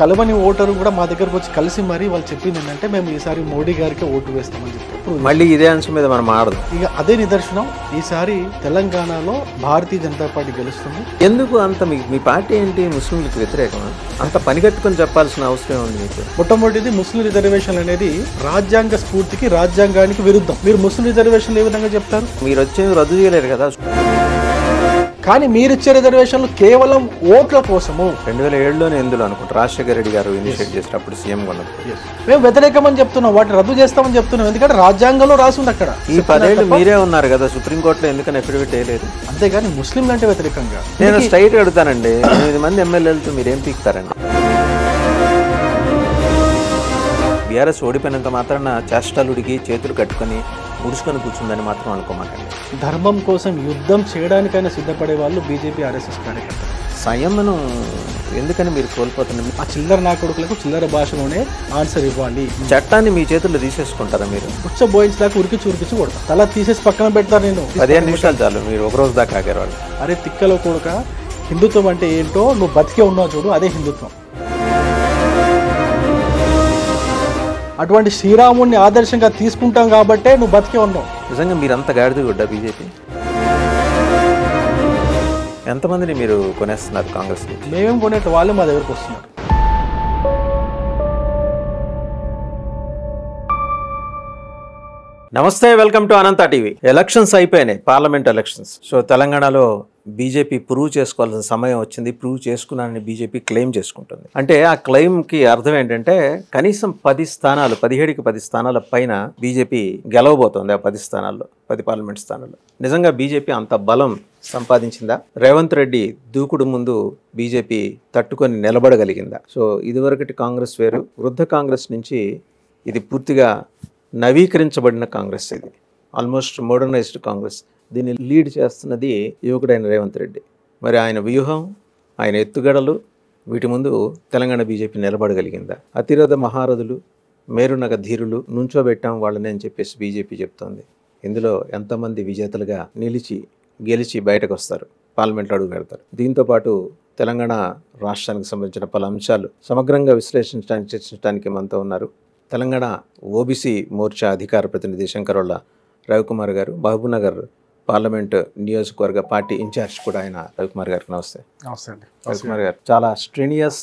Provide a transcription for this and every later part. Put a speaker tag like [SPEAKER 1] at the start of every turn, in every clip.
[SPEAKER 1] కలవని ఓటరు కూడా మా దగ్గరకు వచ్చి కలిసి మరీ వాళ్ళు చెప్పింది ఏంటంటే మేము ఈసారి మోడీ గారికి ఓటు వేస్తామని చెప్పి ఇప్పుడు
[SPEAKER 2] మళ్ళీ ఇదే అంశం మీద మనం ఆడదాం
[SPEAKER 1] ఇక అదే నిదర్శనం ఈసారి తెలంగాణలో భారతీయ జనతా పార్టీ గెలుస్తుంది
[SPEAKER 2] ఎందుకు అంత మీ మీ పార్టీ ఏంటి ముస్లింలకు వ్యతిరేకమా అంత పనిగట్టుకొని చెప్పాల్సిన అవసరం ఉంది మీకు
[SPEAKER 1] మొట్టమొదటిది ముస్లిం రిజర్వేషన్ అనేది రాజ్యాంగ స్ఫూర్తికి రాజ్యాంగానికి విరుద్ధం మీరు ముస్లిం రిజర్వేషన్లు ఏ విధంగా చెప్తారు
[SPEAKER 2] మీరు వచ్చేది రద్దు చేయలేరు కదా
[SPEAKER 1] కానీ మీరు ఇచ్చే రిజర్వేషన్లు కేవలం ఓట్ల కోసము
[SPEAKER 2] రెండు వేల ఏడులోనే ఎందులో అనుకుంటా రాజశేఖర రెడ్డి గారు ఇనిషియేట్ చేసినప్పుడు సీఎం ఉన్నప్పుడు
[SPEAKER 1] మేము వ్యతిరేకమని చెప్తున్నాం వాటిని రద్దు చేస్తామని చెప్తున్నాం ఎందుకంటే రాజ్యాంగంలో రాసింది అక్కడ
[SPEAKER 2] ఈ పదేళ్ళు మీరే ఉన్నారు కదా సుప్రీంకోర్టులో ఎందుకని అఫిడవిట్ వేయలేదు
[SPEAKER 1] అంతేగాని ముస్లింలు అంటే వ్యతిరేకంగా
[SPEAKER 2] నేను స్ట్రైట్ అడుగుతానండి ఎనిమిది మంది ఎమ్మెల్యేలతో మీరు ఏం పీకుతారండి బీఆర్ఎస్ ఓడిపోయినంత మాత్రాన చేష్టలుడికి చేతులు కట్టుకొని ముడుచుకొని కూర్చుందని మాత్రం అనుకోమాకండి
[SPEAKER 1] ధర్మం కోసం యుద్ధం చేయడానికైనా సిద్ధపడే వాళ్ళు బీజేపీ ఆర్ఎస్ఎస్ కార్యకర్తలు
[SPEAKER 2] సంయమనం ఎందుకని మీరు కోల్పోతున్నారు
[SPEAKER 1] ఆ చిల్లర నా కొడుకులకు చిల్లర భాషలోనే ఆన్సర్ ఇవ్వాలి
[SPEAKER 2] చట్టాన్ని మీ చేతుల్లో తీసేసుకుంటారా మీరు
[SPEAKER 1] ఉచ్చ బోయించడానికి ఉరికిచి ఉరికిచి కొడతా తల తీసేసి పక్కన పెడతాను నేను
[SPEAKER 2] పదిహేను నిమిషాలు చాలు మీరు ఒక రోజు దాకా ఆగారు వాళ్ళు
[SPEAKER 1] అరే తిక్కలో కొడుక హిందుత్వం అంటే ఏంటో నువ్వు బతికే ఉన్నావు చూడు అదే హిందుత్వం అటువంటి శ్రీరాముడిని ఆదర్శంగా తీసుకుంటాం కాబట్టే నువ్వు బతికే ఉన్నావు
[SPEAKER 2] నిజంగా మీరంత గాడిద గుడ్డ బీజేపీ ఎంతమందిని మీరు కొనేస్తున్నారు కాంగ్రెస్ నుంచి
[SPEAKER 1] మేమేం కొనేట వాళ్ళు మా దగ్గరకు వస్తున్నారు
[SPEAKER 2] నమస్తే welcome to Anantha TV elections అయిపోయినాయి పార్లమెంట్ ఎలక్షన్స్ సో తెలంగాణలో బీజేపీ ప్రూవ్ చేసుకోవాల్సిన సమయం వచ్చింది ప్రూవ్ చేసుకున్నానని బీజేపీ క్లెయిమ్ చేసుకుంటుంది అంటే ఆ క్లెయిమ్కి అర్థం ఏంటంటే కనీసం పది స్థానాలు పదిహేడుకి పది స్థానాల పైన బీజేపీ గెలవబోతోంది ఆ పది స్థానాల్లో పది పార్లమెంట్ స్థానాల్లో నిజంగా బీజేపీ అంత బలం సంపాదించిందా రేవంత్ రెడ్డి దూకుడు ముందు బీజేపీ తట్టుకొని నిలబడగలిగిందా సో ఇదివరకటి కాంగ్రెస్ వేరు వృద్ధ కాంగ్రెస్ నుంచి ఇది పూర్తిగా నవీకరించబడిన కాంగ్రెస్ ఇది ఆల్మోస్ట్ మోడర్నైజ్డ్ కాంగ్రెస్ దీన్ని లీడ్ చేస్తున్నది యువకుడైన రేవంత్ రెడ్డి మరి ఆయన వ్యూహం ఆయన ఎత్తుగడలు వీటి ముందు తెలంగాణ బీజేపీ నిలబడగలిగిందా అతిరథ మహారథులు మేరునగ ధీరులు నుంచోబెట్టాం వాళ్ళని అని చెప్పేసి బీజేపీ చెప్తోంది ఇందులో ఎంతమంది విజేతలుగా నిలిచి గెలిచి బయటకు వస్తారు పార్లమెంట్లో అడుగు పెడతారు దీంతో పాటు తెలంగాణ రాష్ట్రానికి సంబంధించిన పలు అంశాలు సమగ్రంగా విశ్లేషించడానికి చర్చించడానికి మనతో ఉన్నారు తెలంగాణ ఓబీసీ మోర్చా అధికార ప్రతినిధి శంకరోళ్ళ రవికుమార్ గారు మహబూబ్నగర్ పార్లమెంట్ నియోజకవర్గ పార్టీ ఇన్ఛార్జ్ కూడా ఆయన రవికుమార్ గారికి నమస్తే
[SPEAKER 1] నమస్తే అండి
[SPEAKER 2] రవికుమార్ గారు చాలా స్ట్రెనియస్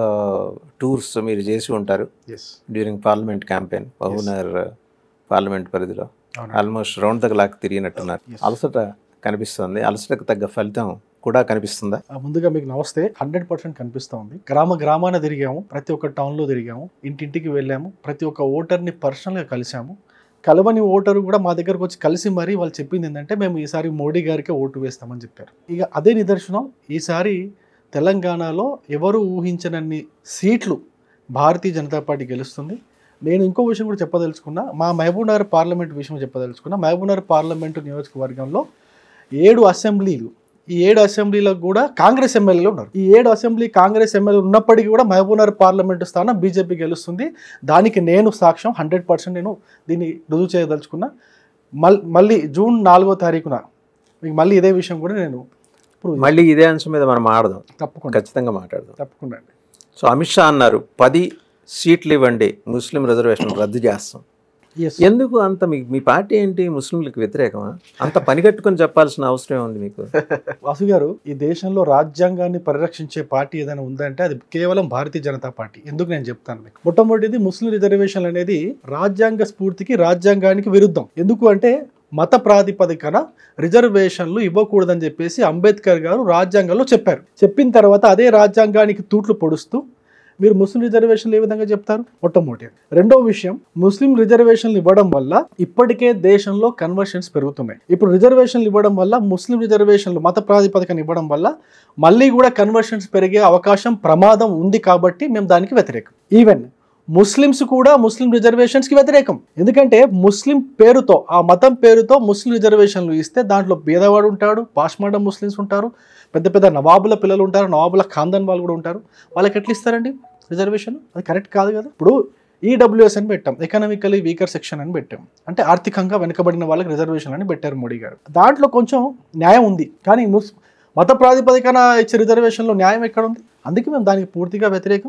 [SPEAKER 2] టూర్స్ మీరు చేసి ఉంటారు
[SPEAKER 1] yes
[SPEAKER 2] during parliament campaign Mahabubnagar parliament పరిధిలో
[SPEAKER 1] అవును.
[SPEAKER 2] ఆల్మోస్ట్ రౌండ్ ద క్లాక్ తిరిగినట్టున్నారు అలసట కనిపిస్తుంది అలసటకు తగ్గ ఫలితం కూడా కనిపిస్తుందా
[SPEAKER 1] ఆ, ముందుగా మీకు నమస్తే హండ్రెడ్ పర్సెంట్ కనిపిస్తూ ఉంది గ్రామ గ్రామాన తిరిగాము ప్రతి ఒక్క టౌన్లో తిరిగాము ఇంటింటికి వెళ్ళాము ప్రతి ఒక్క ఓటర్ని పర్సనల్గా కలిసాము కలవని ఓటరు కూడా మా దగ్గరకు వచ్చి కలిసి మరీ వాళ్ళు చెప్పింది ఏంటంటే మేము ఈసారి మోడీ గారికి ఓటు వేస్తామని చెప్పారు ఇక అదే నిదర్శనం ఈసారి తెలంగాణలో ఎవరు ఊహించనన్ని సీట్లు భారతీయ జనతా పార్టీ గెలుస్తుంది నేను ఇంకో విషయం కూడా చెప్పదలుచుకున్నా మా మహబూబ్నగర్ పార్లమెంట్ విషయం చెప్పదలుచుకున్నా మహబూబ్నగర్ పార్లమెంటు నియోజకవర్గంలో ఏడు అసెంబ్లీలు ఈ ఏడు అసెంబ్లీలకు కూడా కాంగ్రెస్ ఎమ్మెల్యేలు ఉన్నారు ఈ ఏడు అసెంబ్లీ కాంగ్రెస్ ఎమ్మెల్యేలు ఉన్నప్పటికీ కూడా మహబూబ్నగర్ పార్లమెంటు స్థానం బీజేపీ గెలుస్తుంది దానికి నేను సాక్ష్యం హండ్రెడ్ పర్సెంట్ నేను దీన్ని రుజువు చేయదలుచుకున్నా మల్ మళ్ళీ జూన్ నాలుగో తారీఖున మీకు మళ్ళీ ఇదే విషయం కూడా నేను prove
[SPEAKER 2] మళ్ళీ ఇదే అంశం మీద మనం ఆడదాం
[SPEAKER 1] చేస్తాను. తప్పకుండా
[SPEAKER 2] ఖచ్చితంగా మాట్లాడదాం
[SPEAKER 1] తప్పకుండా అండి
[SPEAKER 2] సో అమిత్ షా అన్నారు పది సీట్లు ఇవ్వండి ముస్లిం రిజర్వేషన్ రద్దు చేస్తాం
[SPEAKER 1] ఎస్
[SPEAKER 2] ఎందుకు అంత మీ మీ పార్టీ ఏంటి ముస్లింలకు వ్యతిరేకమా అంత పని కట్టుకొని చెప్పాల్సిన అవసరం ఉంది మీకు
[SPEAKER 1] వాసు గారు ఈ దేశంలో రాజ్యాంగాన్ని పరిరక్షించే పార్టీ ఏదైనా ఉందంటే అది కేవలం భారతీయ జనతా పార్టీ ఎందుకు నేను చెప్తాను మీకు మొట్టమొదటిది ముస్లిం రిజర్వేషన్ అనేది రాజ్యాంగ స్ఫూర్తికి రాజ్యాంగానికి విరుద్ధం ఎందుకు అంటే మత ప్రాతిపదికన రిజర్వేషన్లు ఇవ్వకూడదని చెప్పేసి అంబేద్కర్ గారు రాజ్యాంగంలో చెప్పారు చెప్పిన తర్వాత అదే రాజ్యాంగానికి తూట్లు పొడుస్తూ మీరు ముస్లిం రిజర్వేషన్లు ఏ విధంగా చెప్తారు మొట్టమొదటి రెండో విషయం ముస్లిం రిజర్వేషన్లు ఇవ్వడం వల్ల ఇప్పటికే దేశంలో కన్వర్షన్స్ పెరుగుతున్నాయి ఇప్పుడు రిజర్వేషన్లు ఇవ్వడం వల్ల ముస్లిం రిజర్వేషన్లు మత ప్రాతిపదికన ఇవ్వడం వల్ల మళ్ళీ కూడా కన్వర్షన్స్ పెరిగే అవకాశం ప్రమాదం ఉంది కాబట్టి మేము దానికి వ్యతిరేకం ఈవెన్ ముస్లిమ్స్ కూడా ముస్లిం రిజర్వేషన్స్కి వ్యతిరేకం ఎందుకంటే ముస్లిం పేరుతో ఆ మతం పేరుతో ముస్లిం రిజర్వేషన్లు ఇస్తే దాంట్లో బీదవాడు ఉంటాడు పాష్మాండం ముస్లిమ్స్ ఉంటారు పెద్ద పెద్ద నవాబుల పిల్లలు ఉంటారు నవాబుల ఖాందన్ వాళ్ళు కూడా ఉంటారు వాళ్ళకి ఎట్లా ఇస్తారండి రిజర్వేషన్ అది కరెక్ట్ కాదు కదా ఇప్పుడు ఈడబ్ల్యూఎస్ అని పెట్టాం ఎకనామికలీ వీకర్ సెక్షన్ అని పెట్టాం అంటే ఆర్థికంగా వెనుకబడిన వాళ్ళకి రిజర్వేషన్ అని పెట్టారు మోడీ గారు దాంట్లో కొంచెం న్యాయం ఉంది కానీ ముస్ మత ప్రాతిపదికన ఇచ్చే రిజర్వేషన్లో న్యాయం ఎక్కడ ఉంది అందుకే మేము దానికి పూర్తిగా వ్యతిరేకం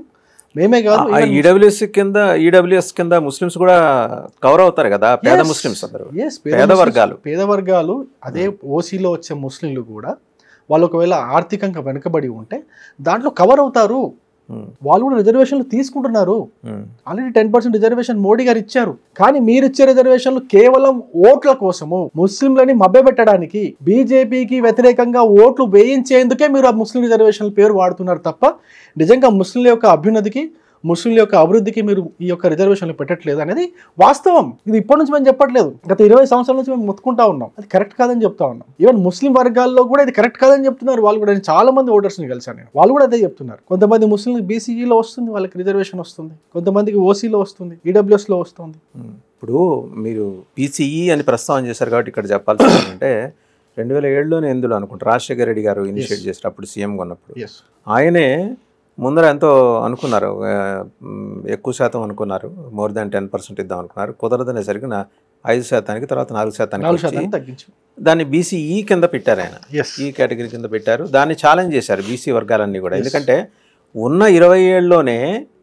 [SPEAKER 1] మేమే కాదు even
[SPEAKER 2] ఈడబ్ల్యూఎస్ కింద ఈడబ్ల్యూఎస్ కింద ముస్లిమ్స్ కూడా కవర్ అవుతారు కదా పేద
[SPEAKER 1] Yes.
[SPEAKER 2] ముస్లిమ్స్ అందరూ
[SPEAKER 1] Yes, పేద
[SPEAKER 2] పేద
[SPEAKER 1] ముస్లిమ్స్-
[SPEAKER 2] వర్గాలు.
[SPEAKER 1] పేద వర్గాలు అదే ఓసీలో వచ్చే ముస్లింలు కూడా వాళ్ళు ఒకవేళ ఆర్థికంగా వెనుకబడి ఉంటే దాంట్లో కవర్ అవుతారు
[SPEAKER 2] ఉమ్,
[SPEAKER 1] వాళ్ళు కూడా రిజర్వేషన్లు తీసుకుంటున్నారు
[SPEAKER 2] um,
[SPEAKER 1] already ten percent reservation Modi గారు ఇచ్చారు కానీ మీరు ఇచ్చే రిజర్వేషన్లు కేవలం ఓట్ల కోసము ముస్లింలని మభ్యపెట్టడానికి బీజేపీకి వ్యతిరేకంగా ఓట్లు వేయించేందుకే మీరు ఆ ముస్లిం రిజర్వేషన్ల పేరు వాడుతున్నారు తప్ప నిజంగా ముస్లింల యొక్క అభ్యున్నతికి ముస్లింల యొక్క అభివృద్ధికి మీరు ఈ యొక్క రిజర్వేషన్లు పెట్టట్లేదు అనేది వాస్తవం ఇది ఇప్పటి నుంచి మేము చెప్పట్లేదు గత ఇరవై సంవత్సరాల నుంచి మేము మొత్తుకుంటా ఉన్నాం అది కరెక్ట్ కాదని చెప్తా ఉన్నాం ఈవెన్ ముస్లిం వర్గాల్లో కూడా ఇది కరెక్ట్ కాదని చెప్తున్నారు వాళ్ళు కూడా నేను చాలా మంది ఓటర్స్ని కలిసాను నేను వాళ్ళు కూడా అదే చెప్తున్నారు కొంతమంది ముస్లిం బీసీఈలో వస్తుంది వాళ్ళకి రిజర్వేషన్ వస్తుంది కొంతమందికి ఓసీలో వస్తుంది ఈడబ్ల్యూఎస్లో వస్తుంది
[SPEAKER 2] ఉమ్. ఇప్పుడు మీరు పీసీఈ అని ప్రస్తావన చేశారు కాబట్టి ఇక్కడ చెప్పాల్సి ఏంటంటే రెండు వేల ఏడులోనే ఎందులో అనుకుంటారు రాజశేఖర రెడ్డి గారు ఇనిషియేట్ చేశారు అప్పుడు సీఎంగా ఉన్నప్పుడు
[SPEAKER 1] ఎస్
[SPEAKER 2] ఆయనే ముందర ఎంతో అనుకున్నారు ఆ, మ్, ఎక్కువ శాతం అనుకున్నారు మోర్ దాన్ టెన్ పర్సెంట్ ఇద్దాం అనుకున్నారు కుదరదనేసరికి నా ఐదు శాతానికి తర్వాత నాలుగు శాతానికి
[SPEAKER 1] నాలుగు
[SPEAKER 2] వచ్చి
[SPEAKER 1] శాతాన్ని తగ్గించు
[SPEAKER 2] దాన్ని బీసీఈ కింద పెట్టారు ఆయన
[SPEAKER 1] ఎస్
[SPEAKER 2] ఈ కేటగిరీ కింద పెట్టారు దాన్ని ఛాలెంజ్ చేశారు బీసీ వర్గాలన్నీ కూడా ఎందుకంటే ఉన్న ఇరవై ఏళ్ళలోనే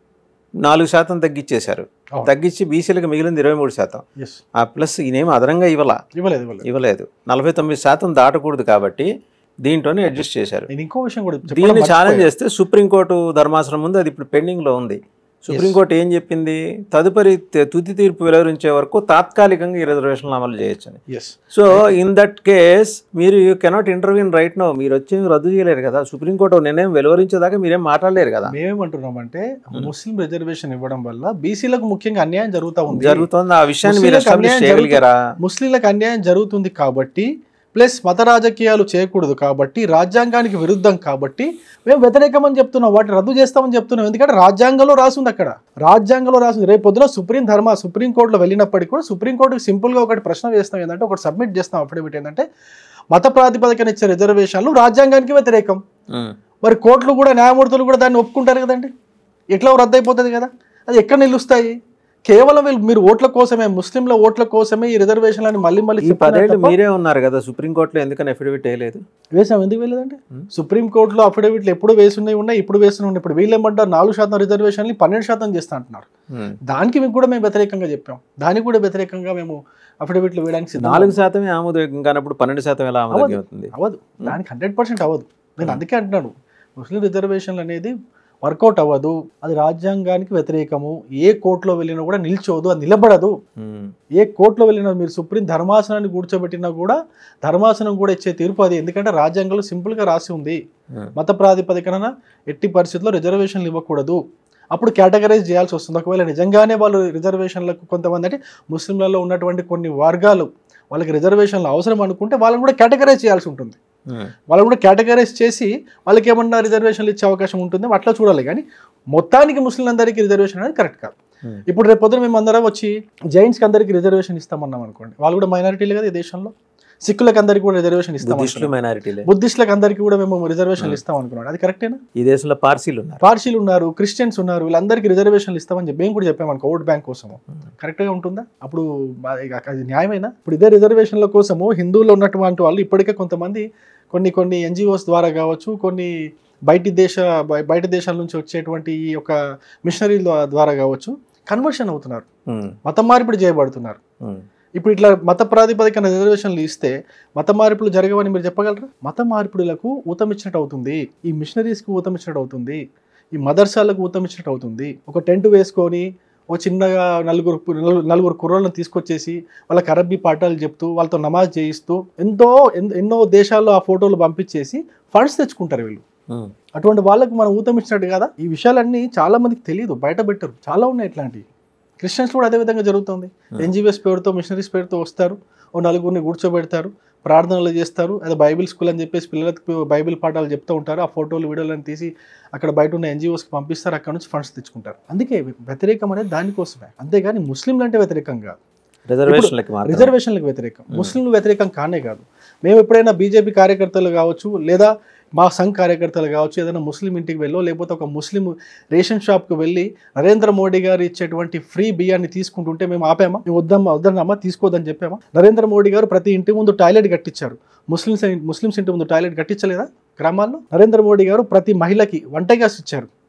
[SPEAKER 2] నాలుగు శాతం తగ్గించేశారు
[SPEAKER 1] అవును.
[SPEAKER 2] తగ్గించి బీసీలకు మిగిలింది ఇరవై మూడు శాతం
[SPEAKER 1] ఎస్
[SPEAKER 2] ఆ ప్లస్ ఈయనేం అదనంగా ఇవ్వాల
[SPEAKER 1] ఇవ్వలేదు ఇవ్వలేదు
[SPEAKER 2] ఇవ్వలేదు నలభై తొమ్మిది శాతం దాటకూడదు కాబట్టి దీంట్లోనే అడ్జస్ట్ చేశారు
[SPEAKER 1] నేను ఇంకో విషయం కూడా చెప్పడం
[SPEAKER 2] దీన్ని ఛాలెంజ్
[SPEAKER 1] మర్చిపోయా.
[SPEAKER 2] చేస్తే సుప్రీంకోర్టు ధర్మాసనం ముందు అది ఇప్పుడు పెండింగ్లో ఉంది సుప్రీంకోర్టు ఏం చెప్పింది తదుపరి తే- తుది తీర్పు వెలువరించే వరకు తాత్కాలికంగా ఈ రిజర్వేషన్లు అమలు చేయొచ్చని
[SPEAKER 1] yes
[SPEAKER 2] so in that case మీరు you cannot intervene right no మీరు వచ్చి రద్దు చేయలేరు కదా సుప్రీంకోర్టు నిర్ణయం వెలువరించేదాకా మీరేం మాట్లాడలేరు కదా
[SPEAKER 1] మేమేమంటున్నామంటే ముస్లిం రిజర్వేషన్ ఇవ్వడం వల్ల బీసీలకు ముఖ్యంగా అన్యాయం జరుగుతూ ఉంది
[SPEAKER 2] జరుగుతుంది ఆ విషయాన్ని మీరు
[SPEAKER 1] ముస్లింలకు
[SPEAKER 2] ఎస్టాబ్లిష్
[SPEAKER 1] అన్యాయం
[SPEAKER 2] చేయగలిగారా
[SPEAKER 1] ముస్లింలకు అన్యాయం జరుగుతుంది కాబట్టి ప్లస్ మత రాజకీయాలు చేయకూడదు కాబట్టి రాజ్యాంగానికి విరుద్ధం కాబట్టి మేము వ్యతిరేకం అని చెప్తున్నాం వాటిని రద్దు చేస్తామని చెప్తున్నాం ఎందుకంటే రాజ్యాంగంలో రాసింది అక్కడ రాజ్యాంగంలో రాసింది రేపు పొద్దున సుప్రీం ధర్మ సుప్రీం కోర్టులో వెళ్ళినప్పటికీ కూడా సుప్రీం కోర్టుకి సింపుల్గా ఒకటి ప్రశ్న వేస్తాం ఏంటంటే ఒకటి సబ్మిట్ చేస్తాం అఫిడవిట్ ఏంటంటే మత ప్రాతిపదికన ఇచ్చే రిజర్వేషన్లు రాజ్యాంగానికి వ్యతిరేకం
[SPEAKER 2] ఉమ్.
[SPEAKER 1] మరి కోర్టులు కూడా న్యాయమూర్తులు కూడా దాన్ని ఒప్పుకుంటారు కదండి ఎట్లా రద్దు అయిపోతుంది కదా అది ఎక్కడ నిలుస్తాయి కేవలం వీళ్ళు మీరు ఓట్ల కోసమే ముస్లింల ఓట్ల కోసమే ఈ రిజర్వేషన్లని మళ్ళీ మళ్ళీ
[SPEAKER 2] ఈ
[SPEAKER 1] చెప్తున్నారు
[SPEAKER 2] పదేళ్ళు
[SPEAKER 1] తప్ప
[SPEAKER 2] మీరే ఉన్నారు కదా సుప్రీంకోర్టులో ఎందుకని అఫిడవిట్ వేయలేదు
[SPEAKER 1] వేసాం ఎందుకు వెళ్ళలేదండి
[SPEAKER 2] Hmm.
[SPEAKER 1] సుప్రీం కోర్టులో అఫిడవిట్లు ఎప్పుడు వేసున్నాయి ఉన్నాయి ఇప్పుడు వేస్తున్నాయి ఉన్నాయి ఇప్పుడు వీళ్ళు ఏమంటారు నాలుగు శాతం రిజర్వేషన్లు పన్నెండు శాతం చేస్తా అంటున్నారు
[SPEAKER 2] ఉమ్.
[SPEAKER 1] దానికి మీకు కూడా మేము వ్యతిరేకంగా చెప్పాం దానికి కూడా వ్యతిరేకంగా మేము అఫిడవిట్లు వేయడానికి సిద్ధంగా
[SPEAKER 2] నాలుగు శాతమే ఆమోదయోగ్యం కానప్పుడు పన్నెండు శాతం ఎలా ఆమోదయోగ్యం అవుతుంది
[SPEAKER 1] అవ్వదు దానికి హండ్రెడ్ పర్సెంట్ అవ్వదు నేను అందుకే అంటున్నాను ముస్లిం రిజర్వేషన్లు అనేది వర్కౌట్ అవ్వదు అది రాజ్యాంగానికి వ్యతిరేకము ఏ కోర్టులో వెళ్ళినా కూడా నిల్చోదు అది నిలబడదు
[SPEAKER 2] ఉమ్.
[SPEAKER 1] ఏ కోర్టులో వెళ్ళినా మీరు సుప్రీం ధర్మాసనాన్ని కూర్చోబెట్టినా కూడా ధర్మాసనం కూడా ఇచ్చే తీర్పు అది ఎందుకంటే రాజ్యాంగంలో సింపుల్గా రాసి ఉంది
[SPEAKER 2] ఉమ్.
[SPEAKER 1] మత ప్రాతిపదికన ఎట్టి పరిస్థితుల్లో రిజర్వేషన్లు ఇవ్వకూడదు అప్పుడు కేటగరైజ్ చేయాల్సి వస్తుంది ఒకవేళ నిజంగానే వాళ్ళు రిజర్వేషన్లకు కొంతమంది అంటే ముస్లింలలో ఉన్నటువంటి కొన్ని వర్గాలు వాళ్ళకి రిజర్వేషన్లు అవసరం అనుకుంటే వాళ్ళని కూడా కేటగరైజ్ చేయాల్సి ఉంటుంది
[SPEAKER 2] ఉమ్.
[SPEAKER 1] వాళ్ళని కూడా కేటగరైజ్ చేసి వాళ్ళకి ఏమన్నా రిజర్వేషన్లు ఇచ్చే అవకాశం ఉంటుంది అట్లా చూడాలి కానీ మొత్తానికి ముస్లింలందరికీ రిజర్వేషన్ అనేది కరెక్ట్ కాదు
[SPEAKER 2] Hmm.
[SPEAKER 1] ఇప్పుడు రేపు పొద్దున మేము అందరం వచ్చి జైన్స్కి అందరికీ రిజర్వేషన్ ఇస్తామన్నాం అనుకోండి వాళ్ళు కూడా మైనారిటీలు కదా ఈ దేశంలో సిక్కులకు అందరికీ కూడా రిజర్వేషన్ ఇస్తాం
[SPEAKER 2] బుద్ధిస్టులు మైనారిటీలే
[SPEAKER 1] బుద్ధిస్టులకు అందరికీ కూడా మేము రిజర్వేషన్లు ఇస్తాం అనుకున్నాడు అది కరెక్టేనా
[SPEAKER 2] ఈ దేశంలో పార్సీలు ఉన్నారు
[SPEAKER 1] పార్సీలు ఉన్నారు క్రిస్టియన్స్ ఉన్నారు వీళ్ళందరికీ రిజర్వేషన్లు ఇస్తామని చెప్పి మేము కూడా చెప్పామనుకో ఓట్ బ్యాంక్ కోసము కరెక్ట్గా ఉంటుందా అప్పుడు మా- ఇక అది న్యాయమేనా ఇప్పుడు ఇదే రిజర్వేషన్ల కోసము హిందువులు ఉన్నటువంటి వాళ్ళు ఇప్పటికే కొంతమంది కొన్ని కొన్ని ఎన్జిఓస్ ద్వారా కావచ్చు కొన్ని బయటి దేశ బయ- బయట దేశాల నుంచి వచ్చేటువంటి ఈ యొక్క మిషనరీల ద్వారా కావచ్చు కన్వర్షన్ అవుతున్నారు
[SPEAKER 2] ఉమ్.
[SPEAKER 1] మత మార్పిడి చేయబడుతున్నారు
[SPEAKER 2] ఉమ్.
[SPEAKER 1] ఇప్పుడు ఇట్లా మత ప్రాతిపదికన రిజర్వేషన్లు ఇస్తే మత మార్పులు జరగవని మీరు చెప్పగలరా మత మార్పిడులకు ఊతం ఇచ్చినట్టు అవుతుంది ఈ మిషనరీస్కి ఊతం ఇచ్చినట్టు అవుతుంది ఈ మదర్సాలకు ఊతం ఇచ్చినట్టు అవుతుంది ఒక టెంట్ వేసుకొని ఒక చిన్నగా నలుగురు పు- నలుగురు- నలుగురు కుర్రోళ్ళని తీసుకొచ్చేసి వాళ్ళకి అరబ్బీ పాఠాలు చెప్తూ వాళ్ళతో నమాజ్ చేయిస్తూ ఎంతో ఎన్- ఎన్నో దేశాల్లో ఆ ఫోటోలు పంపించేసి ఫండ్స్ తెచ్చుకుంటారు వీళ్ళు
[SPEAKER 2] ఉమ్.
[SPEAKER 1] అటువంటి వాళ్ళకు మనం ఊతం ఇచ్చినట్టు కదా ఈ విషయాలన్నీ చాలా మందికి తెలియదు బయట పెట్టరు చాలా ఉన్నాయి ఇట్లాంటివి క్రిస్టియన్స్ కూడా అదే విధంగా జరుగుతుంది ఎన్జిఓస్ పేరుతో మిషనరీస్ పేరుతో వస్తారు ఓ నలుగురిని కూర్చోబెడతారు ప్రార్థనలు చేస్తారు అదే బైబిల్ స్కూల్ అని చెప్పేసి పిల్లలకు బైబిల్ పాఠాలు చెప్తూ ఉంటారు ఆ ఫోటోలు వీడియోలను తీసి అక్కడ బయట ఉన్న ఎన్జిఓస్కి పంపిస్తారు అక్కడ నుంచి ఫండ్స్ తెచ్చుకుంటారు అందుకే వ్యతిరేకం అనేది దానికోసమే అంతేగాని ముస్లింలు అంటే వ్యతిరేకం కాదు
[SPEAKER 2] రిజర్వేషన్లకి మాత్రం
[SPEAKER 1] రిజర్వేషన్లకు వ్యతిరేకం ముస్లింలు వ్యతిరేకం కానే కాదు మేము ఎప్పుడైనా బీజేపీ కార్యకర్తలు కావచ్చు లేదా మా సంఘ్ కార్యకర్తలు కావచ్చు ఏదైనా ముస్లిం ఇంటికి వెళ్ళో లేకపోతే ఒక ముస్లిం రేషన్ షాప్కి వెళ్ళి నరేంద్ర మోడీ గారు ఇచ్చేటువంటి ఫ్రీ బియ్యాన్ని తీసుకుంటుంటే మేము ఆపామా మేము వద్దమ్మా వద్దన్నామా తీసుకోవద్దని చెప్పామా నరేంద్ర మోడీ గారు ప్రతి ఇంటి ముందు టాయిలెట్ కట్టించారు ముస్లిమ్స్ ముస్లిమ్స్ ఇంటి ముందు టాయిలెట్ కట్టించలేదా గ్రామాల్లో నరేంద్ర మోడీ గారు ప్రతి మహిళకి వంట గ్యాస్ ఇచ్చారు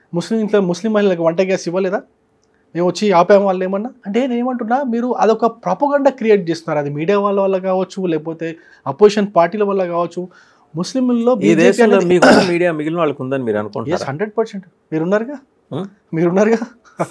[SPEAKER 1] ముస్లిం ఇంట్లో ముస్లిం మహిళలకు వంట గ్యాస్ ఇవ్వలేదా మేము వచ్చి ఆపాము వాళ్ళు ఏమన్నా అంటే నేను ఏమంటున్నా మీరు అదొక ప్రపగండా క్రియేట్ చేస్తున్నారు అది మీడియా వాళ్ళ వల్ల కావచ్చు లేకపోతే అపోజిషన్ పార్టీల వల్ల కావచ్చు ముస్లింల్లో
[SPEAKER 2] ఈ దేశంలో మీకు మీడియా మిగిలిన వాళ్ళకి ఉందని మీరు
[SPEAKER 1] ఎస్
[SPEAKER 2] అనుకుంటారు
[SPEAKER 1] హండ్రెడ్ పర్సెంట్ మీరున్నారుగా
[SPEAKER 2] Hmm?
[SPEAKER 1] మీరున్నారుగా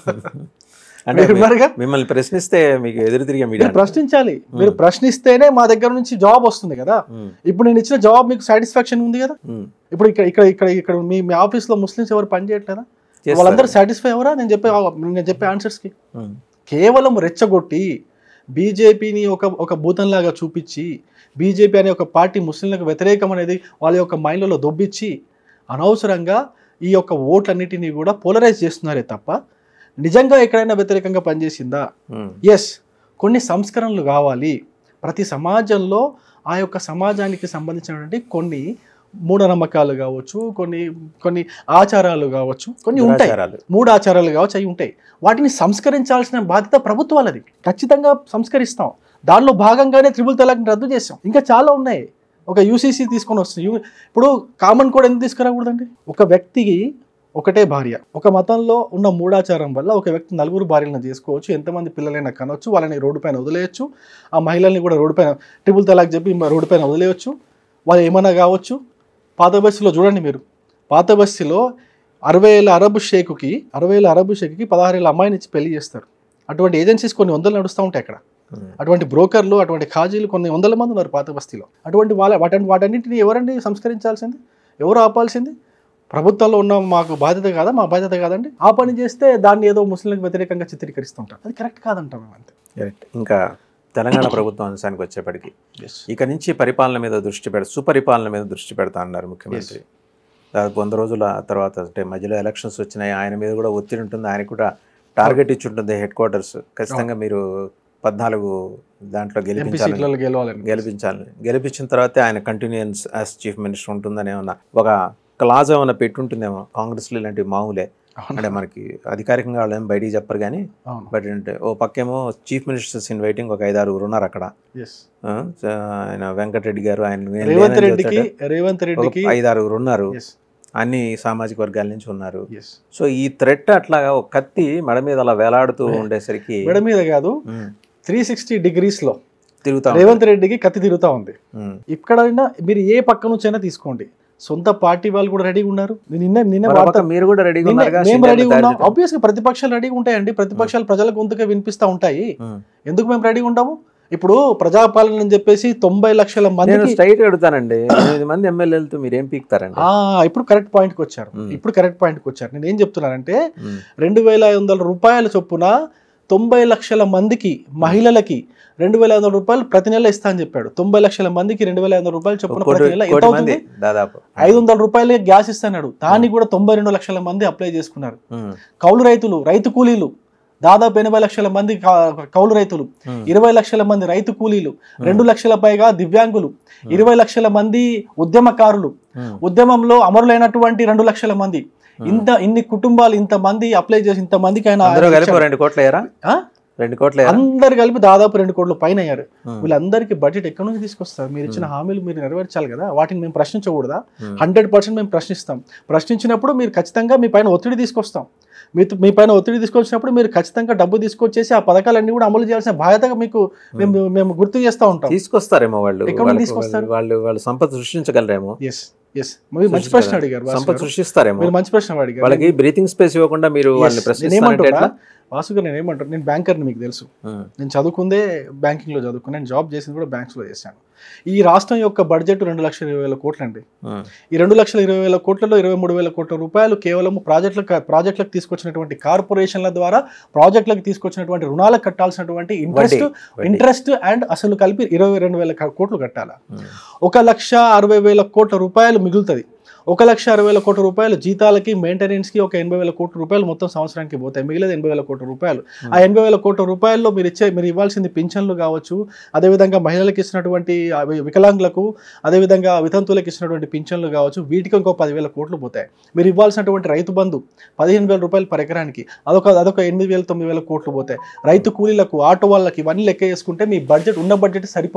[SPEAKER 2] అంటే
[SPEAKER 1] మీరున్నారుగా
[SPEAKER 2] మిమ్మల్ని ప్రశ్నిస్తే మీకు ఎదురు తిరిగే మీడియా
[SPEAKER 1] మీరు ప్రశ్నించాలి మీరు ప్రశ్నిస్తేనే మా దగ్గర నుంచి జవాబు వస్తుంది కదా
[SPEAKER 2] ఉమ్,
[SPEAKER 1] ఇప్పుడు నేను ఇచ్చిన జవాబు మీకు సాటిస్ఫాక్షన్ ఉంది కదా
[SPEAKER 2] ఉమ్,
[SPEAKER 1] ఇప్పుడు ఇక్కడ ఇక్కడ ఇక్కడ ఇక్కడ మీ మీ ఆఫీస్లో ముస్లిమ్స్ ఎవరు పని చేయట్లేదా
[SPEAKER 2] చేస్తారు.
[SPEAKER 1] వాళ్ళందరూ సాటిస్ఫై ఎవరా నేను చెప్పే నేను చెప్పే ఆన్సర్స్కి
[SPEAKER 2] ఉమ్,
[SPEAKER 1] కేవలం రెచ్చగొట్టి బీజేపీని ఒక ఒక భూతంలాగా చూపించి బీజేపీ అనే ఒక పార్టీ ముస్లింలకు వ్యతిరేకం అనేది వాళ్ళ యొక్క మైండ్లలో దొబ్బిచ్చి అనవసరంగా ఈ యొక్క ఓట్లన్నిటినీ కూడా పోలరైజ్ చేస్తున్నారే తప్ప నిజంగా ఎక్కడైనా వ్యతిరేకంగా పనిచేసిందా
[SPEAKER 2] ఉమ్,
[SPEAKER 1] ఎస్ కొన్ని సంస్కరణలు కావాలి ప్రతి సమాజంలో ఆ యొక్క సమాజానికి సంబంధించినటువంటి కొన్ని మూఢనమ్మకాలు కావచ్చు కొన్ని కొన్ని ఆచారాలు కావచ్చు కొన్ని ఉంటాయి
[SPEAKER 2] దురాచారాలు.
[SPEAKER 1] మూడు ఆచారాలు కావచ్చు అవి ఉంటాయి వాటిని సంస్కరించాల్సిన బాధ్యత ప్రభుత్వాలది ఖచ్చితంగా సంస్కరిస్తాం దానిలో భాగంగానే త్రిబుల్ తలాక్ని రద్దు చేసాం ఇంకా చాలా ఉన్నాయి ఒక యూసీసీ తీసుకొని వస్తుంది యు- ఇప్పుడు కామన్ కోడ్ ఎందుకు తీసుకురాకూడదండి ఒక వ్యక్తికి ఒకటే భార్య ఒక మతంలో ఉన్న మూడాచారం వల్ల ఒక వ్యక్తి నలుగురు భార్యలను చేసుకోవచ్చు ఎంతమంది పిల్లలైనా కనవచ్చు వాళ్ళని రోడ్డు పైన వదిలేయచ్చు ఆ మహిళల్ని కూడా రోడ్డు పైన ట్రిపుల్ తలాక్ చెప్పి రోడ్డు పైన వదిలేయచ్చు వాళ్ళు ఏమైనా కావచ్చు పాత బస్సులో చూడండి మీరు పాత బస్సులో అరవై ఏళ్ళ అరబ్ షేకుకి అరవై ఏళ్ళ అరబ్ షేక్కి పదహారు ఏళ్ళ అమ్మాయిని ఇచ్చి పెళ్లి చేస్తారు అటువంటి ఏజెన్సీస్ కొన్ని వందలు నడుస్తూ ఉంటాయి అక్కడ
[SPEAKER 2] ఉమ్,
[SPEAKER 1] అటువంటి బ్రోకర్లు అటువంటి ఖాజీలు కొన్ని వందల మంది ఉన్నారు పాత బస్తీలో అటువంటి వాళ్ళ వాటి వాటన్నింటిని ఎవరండి సంస్కరించాల్సింది ఎవరు ఆపాల్సింది ప్రభుత్వంలో ఉన్న మాకు బాధ్యత కాదా మా బాధ్యత కాదండి ఆ పని చేస్తే దాన్ని ఏదో ముస్లింలకు వ్యతిరేకంగా చిత్రీకరిస్తుంటారు అది కరెక్ట్ కాదంటాం మేము అంతే
[SPEAKER 2] రైట్. ఇంకా తెలంగాణ ప్రభుత్వం అంశానికి వచ్చేప్పటికి ఇక నుంచి పరిపాలన మీద దృష్టి పెడ సుపరిపాలన మీద దృష్టి పెడతా అన్నారు ముఖ్యమంత్రి దాదాపు వంద రోజుల తర్వాత అంటే మధ్యలో ఎలక్షన్స్ వచ్చినాయి ఆయన మీద కూడా ఒత్తిడి ఉంటుంది ఆయన కూడా టార్గెట్ ఇచ్చి ఉంటుంది హెడ్ క్వార్టర్స్ ఖచ్చితంగా మీరు పద్నాలుగు దాంట్లో
[SPEAKER 1] ఎంపీ
[SPEAKER 2] గెలిపించాలని
[SPEAKER 1] సీట్లలో గెలవాలని
[SPEAKER 2] గెలిపించాలి గెలిపించిన తర్వాతే ఆయన కంటిన్యూయన్స్ యాజ్ చీఫ్ మినిస్టర్ ఉంటుందని ఏమన్నా ఒక క్లాజ్ ఏమైనా పెట్టుంటుందేమో కాంగ్రెస్లో ఇలాంటివి మామూలే అంటే మనకి అధికారికంగా వాళ్ళు ఏం బయటికి చెప్పరు కానీ
[SPEAKER 1] అవును
[SPEAKER 2] బట్ అంటే ఓ పక్కేమో చీఫ్ మినిస్టర్స్ ఇన్ వెయిటింగ్ ఒక ఐదారుగురు ఉన్నారు అక్కడ
[SPEAKER 1] ఎస్
[SPEAKER 2] ఆ, సో ఆయన వెంకటరెడ్డి గారు ఆయన నేను
[SPEAKER 1] రేవంత్
[SPEAKER 2] లేనని
[SPEAKER 1] రెడ్డికి
[SPEAKER 2] చెప్తాడు.
[SPEAKER 1] రేవంత్
[SPEAKER 2] ఒక
[SPEAKER 1] రెడ్డికి
[SPEAKER 2] ఐదారుగురు ఉన్నారు
[SPEAKER 1] ఎస్
[SPEAKER 2] అన్ని సామాజిక వర్గాల నుంచి ఉన్నారు
[SPEAKER 1] ఎస్
[SPEAKER 2] సో ఈ థ్రెట్ అట్లాగా ఒక కత్తి మెడ మీద అలా వేలాడుతూ ఉండేసరికి
[SPEAKER 1] మెడ మీద కాదు
[SPEAKER 2] ఉమ్,
[SPEAKER 1] త్రీ సిక్స్టీ డిగ్రీస్లో
[SPEAKER 2] తిరుగుతా ఉంది.
[SPEAKER 1] రేవంత్ రెడ్డికి కత్తి తిరుగుతా ఉంది
[SPEAKER 2] ఉమ్.
[SPEAKER 1] ఇక్కడైనా మీరు ఏ పక్క నుంచైనా తీసుకోండి సొంత పార్టీ వాళ్ళు కూడా రెడీగా ఉన్నారు నేను నిన్న నిన్న
[SPEAKER 2] మరో
[SPEAKER 1] వార్త
[SPEAKER 2] పక్క మీరు కూడా రెడీగా
[SPEAKER 1] నిన్న
[SPEAKER 2] ఉన్నారుగా
[SPEAKER 1] మేము
[SPEAKER 2] షిండే
[SPEAKER 1] రెడీగా
[SPEAKER 2] దారి
[SPEAKER 1] ఉన్నాం
[SPEAKER 2] చేద్దాం.
[SPEAKER 1] ఆబ్వియస్ గా ప్రతిపక్షాలు రెడీగా ఉంటాయండి ప్రతిపక్షాలు ప్రజల గొంతుగా వినిపిస్తూ ఉంటాయి
[SPEAKER 2] ఉమ్.
[SPEAKER 1] ఎందుకు మేము రెడీగా ఉంటాము ఇప్పుడు ప్రజాపాలన అని చెప్పేసి తొంభై లక్షల
[SPEAKER 2] నేను
[SPEAKER 1] మందికి
[SPEAKER 2] స్ట్రైట్ అడుగుతానండి ఎనిమిది మంది ఎమ్మెల్యేలతో మీరు ఏం పీకుతారండి
[SPEAKER 1] ఆ ఇప్పుడు కరెక్ట్ పాయింట్కి వచ్చారు
[SPEAKER 2] మ్మ్.
[SPEAKER 1] ఇప్పుడు కరెక్ట్ పాయింట్కి వచ్చారు నేను ఏం చెప్తున్నానంటే
[SPEAKER 2] ఉమ్.
[SPEAKER 1] రెండు వేల ఐదు వందల రూపాయల చొప్పున తొంభై లక్షల మందికి మహిళలకి రెండు వేల ఐదు వందల రూపాయలు ప్రతి నెల ఇస్తా అని చెప్పాడు తొంభై లక్షల మందికి రెండు వేల ఐదు వందల రూపాయలు చొప్పున
[SPEAKER 2] కోటి
[SPEAKER 1] ప్రతి నెల ఎంత
[SPEAKER 2] కోటి మంది
[SPEAKER 1] అవుతుంది
[SPEAKER 2] దాదాపు
[SPEAKER 1] ఐదు వందల రూపాయలే గ్యాస్ ఇస్తున్నాడు దానికి కూడా తొంభై రెండు లక్షల మంది అప్లై చేసుకున్నారు
[SPEAKER 2] ఉమ్.
[SPEAKER 1] కౌలు రైతులు రైతు కూలీలు దాదాపు ఎనభై లక్షల మంది కా- కౌలు రైతులు
[SPEAKER 2] ఉమ్.
[SPEAKER 1] ఇరవై లక్షల మంది రైతు కూలీలు రెండు లక్షల పైగా దివ్యాంగులు ఇరవై లక్షల మంది ఉద్యమకారులు
[SPEAKER 2] ఉమ్.
[SPEAKER 1] ఉద్యమంలో అమరులైనటువంటి రెండు లక్షల మంది ఇంత ఇన్ని కుటుంబాలు ఇంత మంది అప్లై చేసి ఇంత మందికి ఆయన
[SPEAKER 2] అందరూ కలిపి ఓ రెండు కోట్లు అయ్యారా
[SPEAKER 1] ఆ?
[SPEAKER 2] రెండు కోట్లు అయ్యారా
[SPEAKER 1] అందరు కలిపి దాదాపు రెండు కోట్ల పైన అయ్యారు
[SPEAKER 2] ఉమ్.
[SPEAKER 1] వీళ్ళందరికీ బడ్జెట్ ఎక్కడి నుంచి తీసుకొస్తారు మీరు ఇచ్చిన హామీలు మీరు నెరవేర్చాలి కదా వాటిని మేము ప్రశ్నించకూడదా
[SPEAKER 2] ఉమ్.
[SPEAKER 1] హండ్రెడ్ పర్సెంట్ మేము ప్రశ్నిస్తాం ప్రశ్నించినప్పుడు మీరు ఖచ్చితంగా మీ పైన ఒత్తిడి తీసుకొస్తాం మీ మీ పైన ఒత్తిడి తీసుకొచ్చినప్పుడు మీరు ఖచ్చితంగా డబ్బు తీసుకొచ్చేసి ఆ పథకాలన్నీ కూడా అమలు చేయాల్సిన బాధ్యత మీకు మేము మేము గుర్తు చేస్తూ ఉంటాం
[SPEAKER 2] తీసుకొస్తారేమో వాళ్ళు
[SPEAKER 1] ఎక్కడ నుండి
[SPEAKER 2] వాళ్ళకు-
[SPEAKER 1] తీసుకొస్తారు?
[SPEAKER 2] వాళ్ళు వాళ్ళు సంపద సృష్టించగలరేమో
[SPEAKER 1] ఎస్ ఎస్ మీరు మంచి ప్రశ్న అడిగారు వాసు
[SPEAKER 2] సంపద
[SPEAKER 1] గారు.
[SPEAKER 2] సృష్టిస్తారేమో
[SPEAKER 1] మీరు మంచి ప్రశ్న అడిగారు
[SPEAKER 2] వాళ్ళకి బ్రీతింగ్ స్పేస్ ఇవ్వకుండా మీరు వాళ్ళని
[SPEAKER 1] Yes.
[SPEAKER 2] ప్రశ్నిస్తారంటే
[SPEAKER 1] నేనేమంటున్నా
[SPEAKER 2] ఎట్లా
[SPEAKER 1] వాసు గారు నేను ఏమంటాను నేను బ్యాంకర్ని మీకు తెలుసు
[SPEAKER 2] ఉమ్.
[SPEAKER 1] నేను చదువుకుందే బ్యాంకింగ్లో చదువుకుని నేను జాబ్ చేసింది కూడా బ్యాంక్స్లో చేశాను ఈ రాష్ట్రం యొక్క బడ్జెట్ రెండు లక్షల ఇరవై వేల కోట్లు అండి
[SPEAKER 2] ఉమ్.
[SPEAKER 1] ఈ రెండు లక్షల ఇరవై వేల కోట్లలో ఇరవై మూడు వేల కోట్ల రూపాయలు కేవలం ప్రాజెక్టులకు ప్రాజెక్టులకు తీసుకొచ్చినటువంటి కార్పొరేషన్ల ద్వారా ప్రాజెక్టులకు తీసుకొచ్చినటువంటి రుణాలకు కట్టాల్సినటువంటి ఇంట్రెస్ట్
[SPEAKER 2] వడ్డీ.
[SPEAKER 1] ఇంట్రెస్ట్ అండ్ అసలు కలిపి ఇరవై రెండు వేల క- కోట్లు కట్టాలి
[SPEAKER 2] ఉమ్.
[SPEAKER 1] ఒక లక్ష అరవై వేల కోట్ల రూపాయలు మిగులుతుంది ఒక లక్ష అరవై వేల కోట్ల రూపాయలు జీతాలకి మెయింటెనెన్స్కి ఒక ఎనభై వేల కోట్ల రూపాయలు మొత్తం సంవత్సరానికి పోతాయి మిగిలేదు ఎనభై వేల కోట్ల రూపాయలు ఆ ఎనభై వేల కోట్ల రూపాయల్లో మీరు ఇచ్చే మీరు ఇవ్వాల్సింది పింఛన్లు కావచ్చు అదేవిధంగా మహిళలకు ఇచ్చినటువంటి ఆ వి- వికలాంగులకు అదేవిధంగా వితంతువులకు ఇచ్చినటువంటి పింఛన్లు కావచ్చు వీటికి ఇంకో పదివేల కోట్లు పోతాయి మీరు ఇవ్వాల్సినటువంటి రైతు బంధు పదిహేను వేల రూపాయలు పర్ ఎకరానికి అదొక అదొక ఎనిమిది వేల తొమ్మిది వేల కోట్లు పోతాయి రైతు కూలీలకు ఆటో వాళ్ళకి ఇవన్నీ లెక్క చేసుకుంటే మీ బడ్జెట్ ఉన్న బడ్జెట్ సరిపోదు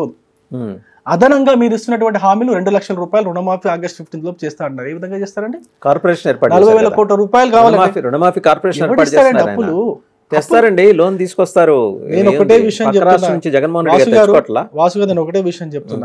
[SPEAKER 2] ఉమ్.
[SPEAKER 1] అదనంగా మీరు ఇస్తున్నటువంటి హామీలు రెండు లక్షల రూపాయలు రుణమాఫీ ఆగస్ట్ ఫిఫ్టీన్త్ లోపు చేస్తా అన్నారు ఏ విధంగా చేస్తారండి
[SPEAKER 2] కార్పొరేషన్ ఏర్పాటు
[SPEAKER 1] నలభై
[SPEAKER 2] చేశారు
[SPEAKER 1] వేల
[SPEAKER 2] కదా.
[SPEAKER 1] కోట్ల రూపాయలు కావాలి
[SPEAKER 2] రుణమాఫీ రుణమాఫీ కార్పొరేషన్
[SPEAKER 1] ఎవరు
[SPEAKER 2] ఏర్పాటు
[SPEAKER 1] ఇస్తారండి
[SPEAKER 2] చేస్తున్నారు ఆయన.
[SPEAKER 1] అప్పులు
[SPEAKER 2] తెస్తారండి లోన్ తీసుకొస్తారు
[SPEAKER 1] నేను ఒకటే
[SPEAKER 2] ఏంది?
[SPEAKER 1] విషయం
[SPEAKER 2] పక్క
[SPEAKER 1] చెప్తున్నా.
[SPEAKER 2] రాష్ట్రం నుంచి జగన్మోహన్ రెడ్డి
[SPEAKER 1] వాసు
[SPEAKER 2] గారు
[SPEAKER 1] గారు
[SPEAKER 2] తెచ్చుకోవట్లా
[SPEAKER 1] వాసు గారు నేను ఒకటే విషయం చెప్తున్నా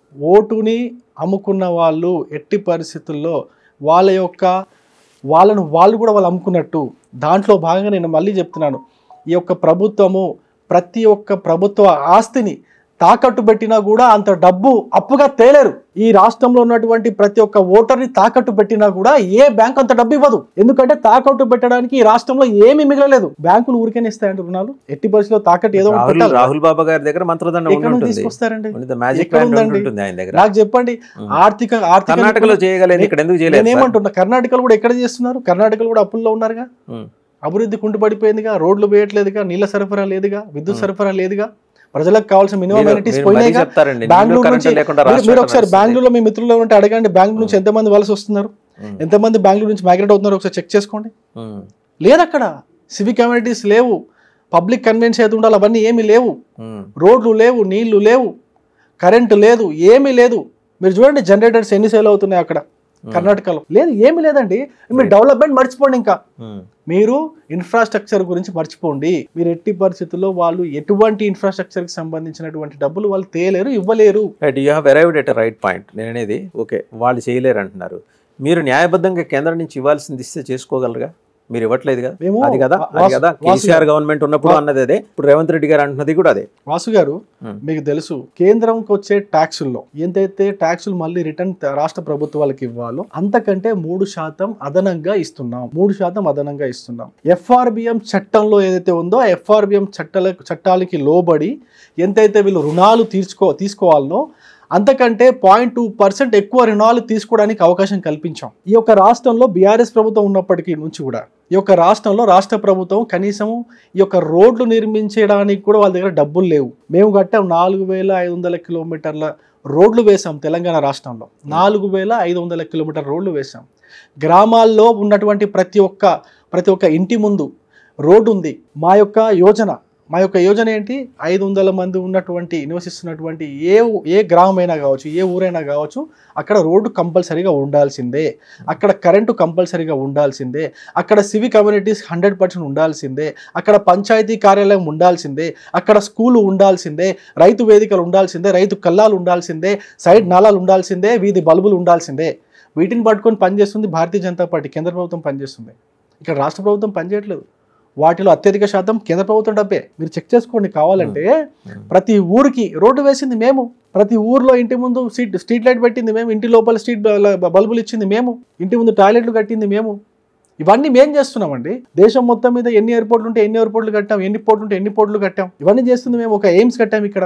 [SPEAKER 1] ఓటుని అమ్ముకున్న వాళ్ళు ఎట్టి పరిస్థితుల్లో వాళ్ళ యొక్క వాళ్ళను వాళ్ళు కూడా వాళ్ళు అమ్ముకున్నట్టు దాంట్లో భాగంగా నేను మళ్ళీ చెప్తున్నాను ఈ యొక్క ప్రభుత్వము ప్రతి ఒక్క ప్రభుత్వ ఆస్తిని తాకట్టు పెట్టినా కూడా అంత డబ్బు అప్పుగా తేలేరు ఈ రాష్ట్రంలో ఉన్నటువంటి ప్రతి ఒక్క ఓటర్ని తాకట్టు పెట్టినా కూడా ఏ బ్యాంక్ అంత డబ్బు ఇవ్వదు ఎందుకంటే తాకట్టు పెట్టడానికి ఈ రాష్ట్రంలో ఏమీ మిగలలేదు బ్యాంకులు ఊరికేనే ఇస్తాయండి రుణాలు ఎట్టి పరిస్థితిలో తాకట్టు ఏదో ఒకటి
[SPEAKER 2] రాహుల్
[SPEAKER 1] పెట్టాలి.
[SPEAKER 2] రాహుల్ బాబా గారి దగ్గర మంత్రదండం
[SPEAKER 1] ఎక్కడ నుంచి
[SPEAKER 2] ఉంటుంది
[SPEAKER 1] తీసుకొస్తారండి
[SPEAKER 2] మ్యాజిక్
[SPEAKER 1] ఎక్కడ
[SPEAKER 2] ప్లాంట్
[SPEAKER 1] ఉందండి?
[SPEAKER 2] ఉంటుంది ఆయన దగ్గర
[SPEAKER 1] నాకు చెప్పండి
[SPEAKER 2] ఉం.
[SPEAKER 1] ఆర్థిక ఆర్థిక
[SPEAKER 2] కర్ణాటకలో చేయగలేదు ఇక్కడ ఎందుకు చేయలేదు సార్?
[SPEAKER 1] నేనేమంటున్నా కర్ణాటకలో కూడా ఎక్కడ చేస్తున్నారు కర్ణాటకలో కూడా అప్పుల్లో ఉన్నారుగా
[SPEAKER 2] ఉం.
[SPEAKER 1] అభివృద్ధి కుంటుపడిపోయిందిగా రోడ్లు వేయట్లేదుగా నీళ్ళ సరఫరా లేదుగా విద్యుత్ సరఫరా లేదుగా ప్రజలకు కావాల్సిన మినిమం
[SPEAKER 2] మీరు-
[SPEAKER 1] అమ్యూనిటీస్
[SPEAKER 2] మీరు మరీ
[SPEAKER 1] పోయినాయిగా
[SPEAKER 2] చెప్తారండి నీళ్లు
[SPEAKER 1] బెంగళూరు
[SPEAKER 2] కరెంటు
[SPEAKER 1] నుంచి
[SPEAKER 2] లేకుండా
[SPEAKER 1] మీరు- మీరు
[SPEAKER 2] రాష్ట్రం
[SPEAKER 1] ఒకసారి
[SPEAKER 2] నడుస్తుంది.
[SPEAKER 1] బెంగళూరులో మీ మిత్రులు ఉంటే అడగండి బెంగళూరు నుంచి ఎంతమంది వలస వస్తున్నారు
[SPEAKER 2] ఉం.
[SPEAKER 1] ఎంతమంది బెంగళూరు నుంచి మైగ్రేట్ అవుతున్నారు ఒకసారి చెక్ చేసుకోండి
[SPEAKER 2] ఉం.
[SPEAKER 1] లేదు అక్కడ సివిక్ కమ్యూనిటీస్ లేవు పబ్లిక్ కన్వెన్స్ ఏది ఉండాలి అవన్నీ ఏమీ లేవు
[SPEAKER 2] ఉం.
[SPEAKER 1] రోడ్లు లేవు నీళ్లు లేవు కరెంటు లేదు ఏమీ లేదు మీరు చూడండి జనరేటర్స్ ఎన్ని సేల్ అవుతున్నాయి అక్కడ కర్ణాటకలో లేదు ఏమీ లేదండి మీరు డెవలప్మెంట్ మర్చిపోండి ఇంకా
[SPEAKER 2] ఉం.
[SPEAKER 1] మీరు ఇన్ఫ్రాస్ట్రక్చర్ గురించి మర్చిపోండి మీరు ఎట్టి పరిస్థితుల్లో వాళ్ళు ఎటువంటి ఇన్ఫ్రాస్ట్రక్చర్కి సంబంధించినటువంటి డబ్బులు వాళ్ళు తేలేరు ఇవ్వలేరు
[SPEAKER 2] right you have arrived at right point నేను అనేది ఓకే వాళ్ళు చేయలేరు అంటున్నారు మీరు న్యాయబద్ధంగా కేంద్రం నుంచి ఇవ్వాల్సింది ఇస్తే చేసుకోగలరుగా మీరు ఇవ్వట్లేదు కదా
[SPEAKER 1] మేము
[SPEAKER 2] అది కదా అది
[SPEAKER 1] వాసు-
[SPEAKER 2] కదా
[SPEAKER 1] వాసు
[SPEAKER 2] కేసీఆర్ గవర్నమెంట్ ఉన్నప్పుడు అన్నది అదే ఇప్పుడు రేవంత్ రెడ్డి గారు అంటున్నది కూడా అదే
[SPEAKER 1] వాసు గారు
[SPEAKER 2] Hmm.
[SPEAKER 1] మీకు తెలుసు కేంద్రంకి వచ్చే ట్యాక్సుల్లో ఎంతైతే ట్యాక్సులు మళ్ళీ రిటర్న్ రాష్ట్ర ప్రభుత్వాలకు ఇవ్వాలో అంతకంటే మూడు శాతం అదనంగా ఇస్తున్నాం మూడు శాతం అదనంగా ఇస్తున్నాం ఎఫ్ఆర్బిఎం చట్టంలో ఏదైతే ఉందో ఆ ఎఫ్ఆర్బిఎం చట్టాల చట్టాలకి లోబడి ఎంతైతే వీళ్ళు రుణాలు తీర్చుకో తీసుకోవాలనో అంతకంటే పాయింట్ టూ పర్సెంట్ ఎక్కువ రుణాలు తీసుకోవడానికి అవకాశం కల్పించాం ఈ యొక్క రాష్ట్రంలో బీఆర్ఎస్ ప్రభుత్వం ఉన్నప్పటికీ నుంచి కూడా ఈ యొక్క రాష్ట్రంలో రాష్ట్ర ప్రభుత్వం కనీసం ఈ యొక్క రోడ్లు నిర్మించడానికి కూడా వాళ్ళ దగ్గర డబ్బులు లేవు మేము కట్టాం నాలుగు వేల ఐదు వందల కిలోమీటర్ల రోడ్లు వేసాం తెలంగాణ రాష్ట్రంలో నాలుగు వేల ఐదు వందల కిలోమీటర్ రోడ్లు వేసాం గ్రామాల్లో ఉన్నటువంటి ప్రతి ఒక్క ప్రతి ఒక్క ఇంటి ముందు రోడ్డు ఉంది మా యొక్క యోజన మా యొక్క యోజన ఏంటి ఐదు వందల మంది ఉన్నటువంటి నివసిస్తున్నటువంటి ఏ ఏ గ్రామమైనా కావచ్చు ఏ ఊరైనా కావచ్చు అక్కడ రోడ్డు కంపల్సరీగా ఉండాల్సిందే అక్కడ కరెంటు కంపల్సరీగా ఉండాల్సిందే అక్కడ సివిక్ కమ్యూనిటీస్ హండ్రెడ్ పర్సెంట్ ఉండాల్సిందే అక్కడ పంచాయతీ కార్యాలయం ఉండాల్సిందే అక్కడ స్కూలు ఉండాల్సిందే రైతు వేదికలు ఉండాల్సిందే రైతు కల్లాలు ఉండాల్సిందే సైడ్ నాలాలు ఉండాల్సిందే వీధి బల్బులు ఉండాల్సిందే వీటిని పట్టుకొని పనిచేస్తుంది భారతీయ జనతా పార్టీ కేంద్ర ప్రభుత్వం పనిచేస్తుంది ఇక్కడ రాష్ట్ర ప్రభుత్వం పనిచేయట్లేదు వాటిలో అత్యధిక శాతం కేంద్ర ప్రభుత్వం డబ్బే మీరు చెక్ చేసుకోండి కావాలంటే ప్రతి ఊరికి రోడ్డు వేసింది మేము ప్రతి ఊర్లో ఇంటి ముందు స్ట్రీట్ స్ట్రీట్ లైట్ పెట్టింది మేము ఇంటి లోపల స్ట్రీట్ బ- బల్బులు ఇచ్చింది మేము ఇంటి ముందు టాయిలెట్లు కట్టింది మేము ఇవన్నీ మేం చేస్తున్నామండి దేశం మొత్తం మీద ఎన్ని ఎయిర్పోర్ట్లు ఉంటే ఎన్ని ఎయిర్పోర్ట్లు కట్టాం ఎన్ని పోర్ట్లు ఉంటే ఎన్ని పోర్ట్లు కట్టాం ఇవన్నీ చేస్తుంది మేము ఒక ఎయిమ్స్ కట్టాం ఇక్కడ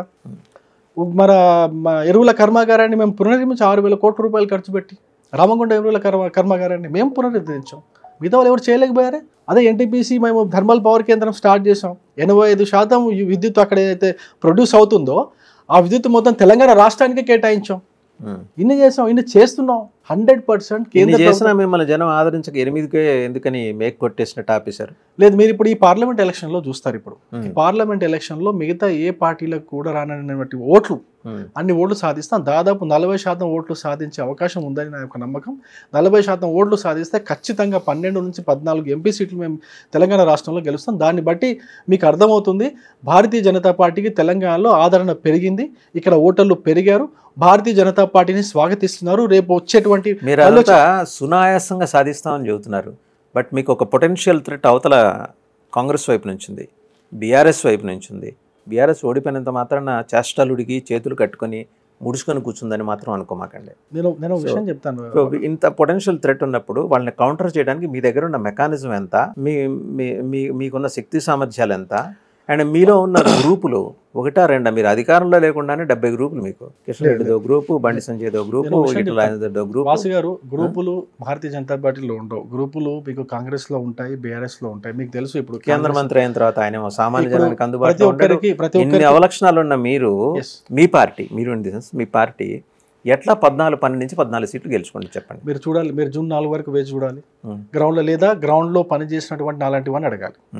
[SPEAKER 1] మన మన ఎరువుల కర్మాగారాన్ని మేము పునర్నిర్మించి ఆరు వేల కోట్ల రూపాయలు ఖర్చు పెట్టి రామగుండ ఎరువుల కర్మ కర్మాగారాన్ని మేము పునరుద్ధరించాం మిగతా వాళ్ళు ఎవరు చేయలేకపోయారే అదే ఎన్టీపీసీ మేము థర్మల్ పవర్ కేంద్రం స్టార్ట్ చేసాం ఎనభై ఐదు శాతం ఈ విద్యుత్ అక్కడ ఏదైతే ప్రొడ్యూస్ అవుతుందో ఆ విద్యుత్ మొత్తం తెలంగాణ రాష్ట్రానికే కేటాయించాం
[SPEAKER 2] ఉం.
[SPEAKER 1] ఇన్ని చేసాం ఇన్ని చేస్తున్నాం హండ్రెడ్ పర్సెంట్
[SPEAKER 2] ఇన్ని
[SPEAKER 1] కేంద్ర
[SPEAKER 2] చేసినా మిమ్మల్ని జనం ఆదరించక ఎనిమిదికే ఎందుకని మేక్ కొట్టేసినట్టు ఆపేశారు
[SPEAKER 1] లేదు మీరు ఇప్పుడు ఈ పార్లమెంట్ ఎలక్షన్ లో చూస్తారు ఇప్పుడు
[SPEAKER 2] ఉం.
[SPEAKER 1] ఈ పార్లమెంట్ ఎలక్షన్ లో మిగతా ఏ పార్టీలకు కూడా రానటువంటి ఓట్లు
[SPEAKER 2] ఉం.
[SPEAKER 1] అన్ని ఓట్లు సాధిస్తాం దాదాపు నలభై శాతం ఓట్లు సాధించే అవకాశం ఉందని నా యొక్క నమ్మకం నలభై శాతం ఓట్లు సాధిస్తే ఖచ్చితంగా పన్నెండు నుంచి పద్నాలుగు ఎంపీ సీట్లు మేము తెలంగాణ రాష్ట్రంలో గెలుస్తాం దాన్ని బట్టి మీకు అర్థమవుతుంది భారతీయ జనతా పార్టీకి తెలంగాణలో ఆదరణ పెరిగింది ఇక్కడ ఓటర్లు పెరిగారు భారతీయ జనతా పార్టీని స్వాగతిస్తున్నారు రేపు వచ్చేటువంటి
[SPEAKER 2] మీరు అదంతా సునాయాసంగా సాధిస్తామని చెబుతున్నారు బట్ మీకు ఒక పొటెన్షియల్ థ్రెట్ అవతల కాంగ్రెస్ వైపు నుంచి ఉంది బీఆర్ఎస్ వైపు నుంచి ఉంది బీఆర్ఎస్ ఓడిపోయినంత మాత్రాన చేష్టలుడికి చేతులు కట్టుకొని ముడుచుకొని కూర్చుందని మాత్రం అనుకోమాకండి
[SPEAKER 1] నేను నేను ఒక విషయం చెప్తాను
[SPEAKER 2] సో ఇంత పొటెన్షియల్ థ్రెట్ ఉన్నప్పుడు వాళ్ళని కౌంటర్ చేయడానికి మీ దగ్గర ఉన్న మెకానిజం ఎంత మీ మీ- మీ మీకున్న శక్తి సామర్థ్యాలు ఎంత అండ్ మీలో ఉన్న గ్రూపులు ఒకటా రెండా మీరు అధికారంలో లేకుండానే డెబ్బై గ్రూపులు మీకు కిషన్ రెడ్డిదో గ్రూపు బండి సంజయ్దో గ్రూపు
[SPEAKER 1] నేను ఒక విషయం
[SPEAKER 2] ఇట్లా రాజేందర్దో గ్రూపు
[SPEAKER 1] వాసు గారు గ్రూపులు భారతీయ జనతా పార్టీలో ఉండవు గ్రూపులు మీకు కాంగ్రెస్ లో ఉంటాయి బీఆర్ఎస్ లో ఉంటాయి మీకు తెలుసు ఇప్పుడు
[SPEAKER 2] కేంద్ర
[SPEAKER 1] కాంగ్రెస్-
[SPEAKER 2] మంత్రి అయిన తర్వాత ఆయన ఏమో సామాన్య
[SPEAKER 1] ఇప్పుడు
[SPEAKER 2] జనానికి
[SPEAKER 1] ప్రతి
[SPEAKER 2] అందుబాటులో ఉండడు
[SPEAKER 1] ఒక్కరికి ప్రతి
[SPEAKER 2] ఇన్ని
[SPEAKER 1] ఒక్కరికి
[SPEAKER 2] అవలక్షణాలు ఉన్న మీరు
[SPEAKER 1] Yes.
[SPEAKER 2] మీ పార్టీ మీరు ఇన్ ది సెన్స్ మీ పార్టీ ఎట్లా పద్నాలుగు పన్నెండు నుంచి పద్నాలుగు సీట్లు గెలుచుకోండి చెప్పండి
[SPEAKER 1] మీరు చూడాలి మీరు జూన్ నాలుగు వరకు వేచి చూడాలి
[SPEAKER 2] ఉం.
[SPEAKER 1] గ్రౌండ్ లో లేదా గ్రౌండ్ లో పని చేసినటువంటి నాలాంటి వాడిని అడగాలి
[SPEAKER 2] ఉమ్.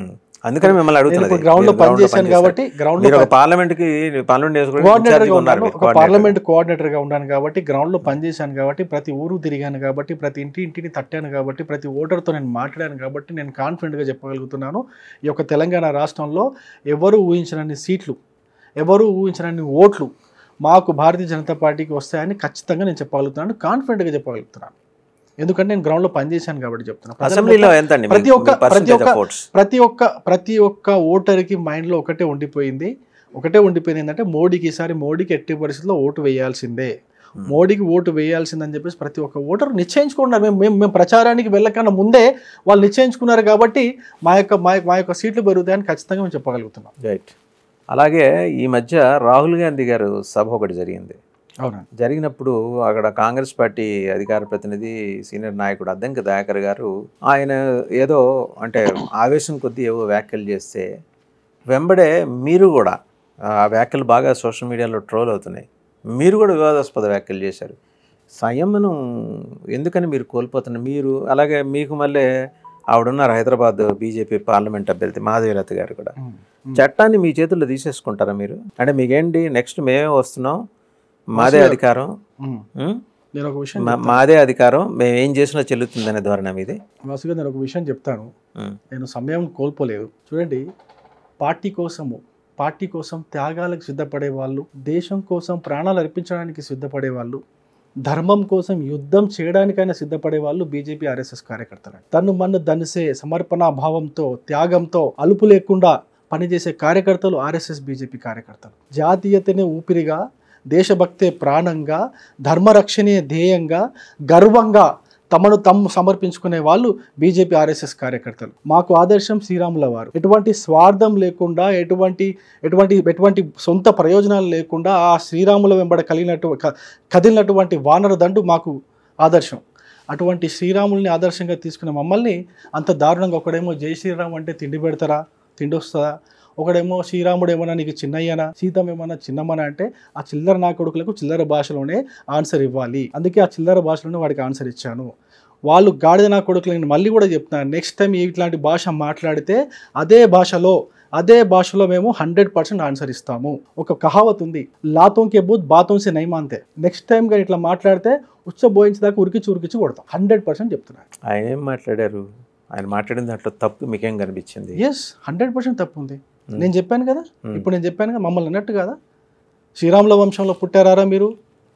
[SPEAKER 2] అందుకని మిమ్మల్ని
[SPEAKER 1] నేను
[SPEAKER 2] అడుగుతున్నది
[SPEAKER 1] ఇప్పుడు గ్రౌండ్ లో
[SPEAKER 2] మీరు ground
[SPEAKER 1] పనిచేశాను
[SPEAKER 2] పనిచేశారు.
[SPEAKER 1] కాబట్టి గ్రౌండ్ లో
[SPEAKER 2] మీరు ఒక పార్లమెంట్ కి పార్లమెంట్ నియోజకవర్గం
[SPEAKER 1] కోఆర్డినేటర్
[SPEAKER 2] ఇన్ఛార్జిగా
[SPEAKER 1] గా
[SPEAKER 2] ఉన్నారు
[SPEAKER 1] ఉన్నాను
[SPEAKER 2] మీరు,
[SPEAKER 1] ఒక
[SPEAKER 2] కోఆర్డినేటర్.
[SPEAKER 1] పార్లమెంట్ కోఆర్డినేటర్ గా ఉన్నాను కాబట్టి గ్రౌండ్ లో పనిచేశాను కాబట్టి ప్రతి ఊరు తిరిగాను కాబట్టి ప్రతి ఇంటి ఇంటిని తట్టాను కాబట్టి ప్రతి ఓటర్తో నేను మాట్లాడాను కాబట్టి నేను కాన్ఫిడెంట్ గా చెప్పగలుగుతున్నాను ఈ యొక్క తెలంగాణ రాష్ట్రంలో ఎవరు ఊహించనన్ని సీట్లు ఎవరు ఊహించనన్ని ఓట్లు మాకు భారతీయ జనతా పార్టీకి వస్తాయని ఖచ్చితంగా నేను చెప్పగలుగుతున్నాను కాన్ఫిడెంట్ గా చెప్పగలుగుతున్నాను ఎందుకంటే నేను గ్రౌండ్ లో పనిచేశాను కాబట్టి చెప్తున్నాను ప్రజలు
[SPEAKER 2] అసెంబ్లీలో ఎంత అండి
[SPEAKER 1] ప్రతి ఒక్క ప్రతి ఒక్క
[SPEAKER 2] ఓట్స్
[SPEAKER 1] ప్రతి ఒక్క ప్రతి ఒక్క ఓటర్కి మైండ్లో ఒకటే ఉండిపోయింది ఒకటే ఉండిపోయింది ఏంటంటే మోడీకి ఈసారి మోడీకి ఎట్టి పరిస్థితుల్లో ఓటు వేయాల్సిందే మోడీకి ఓటు వేయాల్సిందని చెప్పేసి ప్రతి ఒక్క ఓటర్ నిశ్చయించుకున్నారు మేము మేము మేము ప్రచారానికి వెళ్ళకన్నా ముందే వాళ్ళు నిశ్చయించుకున్నారు కాబట్టి మా యొక్క మా యొక్క- మా యొక్క సీట్లు పెరుగుతాయని ఖచ్చితంగా మేము చెప్పగలుగుతున్నాం
[SPEAKER 2] రైట్ అలాగే ఈ మధ్య రాహుల్ గాంధీ గారు సభ ఒకటి జరిగింది
[SPEAKER 1] అవునా
[SPEAKER 2] జరిగినప్పుడు అక్కడ కాంగ్రెస్ పార్టీ అధికార ప్రతినిధి సీనియర్ నాయకుడు అద్దంకి దయాకర్ గారు ఆయన ఏదో అంటే ఆవేశం కొద్దీ ఏవో వ్యాఖ్యలు చేస్తే వెంబడే మీరు కూడా ఆ వ్యాఖ్యలు బాగా సోషల్ మీడియాలో ట్రోల్ అవుతున్నాయి మీరు కూడా వివాదాస్పద వ్యాఖ్యలు చేశారు సంయమనం ఎందుకని మీరు కోల్పోతున్నారు మీరు అలాగే మీకు మళ్ళీ ఆవిడున్నారు హైదరాబాద్ బీజేపీ పార్లమెంట్ అభ్యర్థి మాధవీలత గారు కూడా చట్టాన్ని మీ చేతుల్లో తీసేసుకుంటారా మీరు అంటే మీకేంటి నెక్స్ట్ మేమే వస్తున్నాం మాదే అధికారం
[SPEAKER 1] ఉమ్.
[SPEAKER 2] ఉం?
[SPEAKER 1] నేను ఒక విషయం
[SPEAKER 2] మా- మాదే అధికారం మేము ఏం చేసినా చెల్లుతుందనే ధోరణి మీది
[SPEAKER 1] వాసుగా నేను ఒక విషయం చెప్తాను
[SPEAKER 2] ఉం.
[SPEAKER 1] నేను సమయం కోల్పోలేదు చూడండి పార్టీ కోసము పార్టీ కోసం త్యాగాలకు సిద్ధపడే వాళ్ళు దేశం కోసం ప్రాణాలు అర్పించడానికి సిద్ధపడే వాళ్ళు ధర్మం కోసం యుద్ధం చేయడానికైనా సిద్ధపడే వాళ్ళు బీజేపీ ఆర్ఎస్ఎస్ కార్యకర్తలు తను మన్ను దనిసే సమర్పణ భావంతో త్యాగంతో అలుపు లేకుండా పనిచేసే కార్యకర్తలు ఆర్ఎస్ఎస్ బీజేపీ కార్యకర్తలు జాతీయతనే ఊపిరిగా దేశభక్తే ప్రాణంగా ధర్మరక్షణే ధ్యేయంగా గర్వంగా తమను తమ్ము సమర్పించుకునే వాళ్ళు బీజేపీ ఆర్ఎస్ఎస్ కార్యకర్తలు మాకు ఆదర్శం శ్రీరాముల వారు ఎటువంటి స్వార్థం లేకుండా ఎటువంటి ఎటువంటి ఎటువంటి సొంత ప్రయోజనాలు లేకుండా ఆ శ్రీరాముల వెంబడ కలిగినటు క- కదిలినటువంటి వానర దండు మాకు ఆదర్శం అటువంటి శ్రీరాముల్ని ఆదర్శంగా తీసుకున్న మమ్మల్ని అంత దారుణంగా ఒకడేమో జై శ్రీరామ్ అంటే తిండి పెడతారా తిండి వస్తుందా ఒకడేమో శ్రీరాముడు ఏమన్నా నీకు చిన్నయ్యనా సీతం ఏమన్నా చిన్నమ్మనా అంటే ఆ చిల్లర నా కొడుకులకు చిల్లర భాషలోనే ఆన్సర్ ఇవ్వాలి అందుకే ఆ చిల్లర భాషలోనే వాడికి ఆన్సర్ ఇచ్చాను వాళ్ళు గాడిద నా కొడుకులు నేను మళ్ళీ కూడా చెప్తాను నెక్స్ట్ టైం ఇట్లాంటి భాష మాట్లాడితే అదే భాషలో అదే భాషలో మేము హండ్రెడ్ పర్సెంట్ ఆన్సర్ ఇస్తాము ఒక కహావత్ ఉంది లాతోంకే బూత్ బాతోంసే నైమాంతే నెక్స్ట్ టైం కానీ ఇట్లా మాట్లాడితే ఉచ్చబోయించేదాకా ఉరికిచి ఉరికిచి కొడతాం హండ్రెడ్ పర్సెంట్ చెప్తున్నాను
[SPEAKER 2] ఆయన ఏం మాట్లాడారు ఆయన మాట్లాడిన దాంట్లో తప్పు మీకేం కనిపించింది
[SPEAKER 1] ఎస్ హండ్రెడ్ పర్సెంట్ తప్పు ఉంది
[SPEAKER 2] Hmm.
[SPEAKER 1] నేను చెప్పాను కదా
[SPEAKER 2] Hmm.
[SPEAKER 1] ఇప్పుడు నేను చెప్పాను కదా మమ్మల్ని అన్నట్టు కదా శ్రీరాముల వంశంలో పుట్టారా మీరు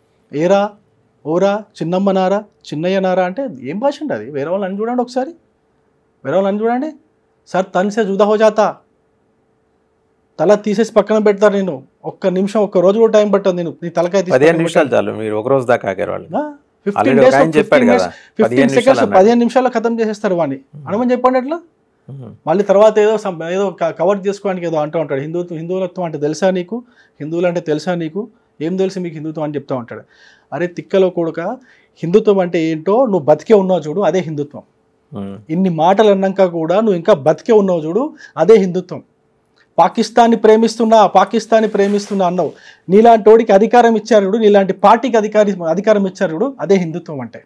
[SPEAKER 1] ఏరా ఓరా చిన్నమ్మనారా చిన్నయ్యనారా అంటే ఏం భాష అండి అది వేరే వాళ్ళని చూడండి ఒకసారి వేరే వాళ్ళని చూడండి సార్ తన్సే జుదా హో జాతా తల తీసేసి పక్కన పెడతారు నేను ఒక్క నిమిషం ఒక్క రోజు కూడా టైం పట్టదు నేను నీ తలకాయ తీసి
[SPEAKER 2] పదిహేను
[SPEAKER 1] పక్కన
[SPEAKER 2] నిమిషాలు చాలు మీరు ఒక రోజు దాకా ఆగారు వాళ్ళు
[SPEAKER 1] పెట్టను. ఆ, 15
[SPEAKER 2] ఆల్రెడీ
[SPEAKER 1] days
[SPEAKER 2] ఒక ఆయన
[SPEAKER 1] లో
[SPEAKER 2] చెప్పాడు
[SPEAKER 1] 15
[SPEAKER 2] కదా
[SPEAKER 1] days, 15
[SPEAKER 2] పదిహేను
[SPEAKER 1] seconds
[SPEAKER 2] నిమిషాలు
[SPEAKER 1] లో
[SPEAKER 2] అన్నాడు.
[SPEAKER 1] పదిహేను నిమిషాల్లో ఖతం చేసేస్తారు వాడిని అనమని చెప్పండి ఎట్లా
[SPEAKER 2] ఉం.
[SPEAKER 1] మళ్ళీ తర్వాత ఏదో సం- ఏదో క- కవర్ చేసుకోవడానికి ఏదో అంటూ ఉంటాడు హిందుత్వం హిందువులత్వం అంటే తెలుసా నీకు హిందువులు అంటే తెలుసా నీకు ఏం తెలుసు మీకు హిందుత్వం అని చెప్తా ఉంటాడు అరే తిక్కలో కొడుక హిందుత్వం అంటే ఏంటో నువ్వు బతికే ఉన్నావు చూడు అదే హిందుత్వం
[SPEAKER 2] ఉం.
[SPEAKER 1] ఇన్ని మాటలు అన్నాక కూడా నువ్వు ఇంకా బతికే ఉన్నావు చూడు అదే హిందుత్వం పాకిస్తాన్ని ప్రేమిస్తున్నా పాకిస్తాన్ని ప్రేమిస్తున్నా అన్నావు నీలాంటోడికి అధికారం ఇచ్చారు చూడు నీలాంటి పార్టీకి అధికారి అధికారం ఇచ్చారు చూడు అదే హిందుత్వం అంటే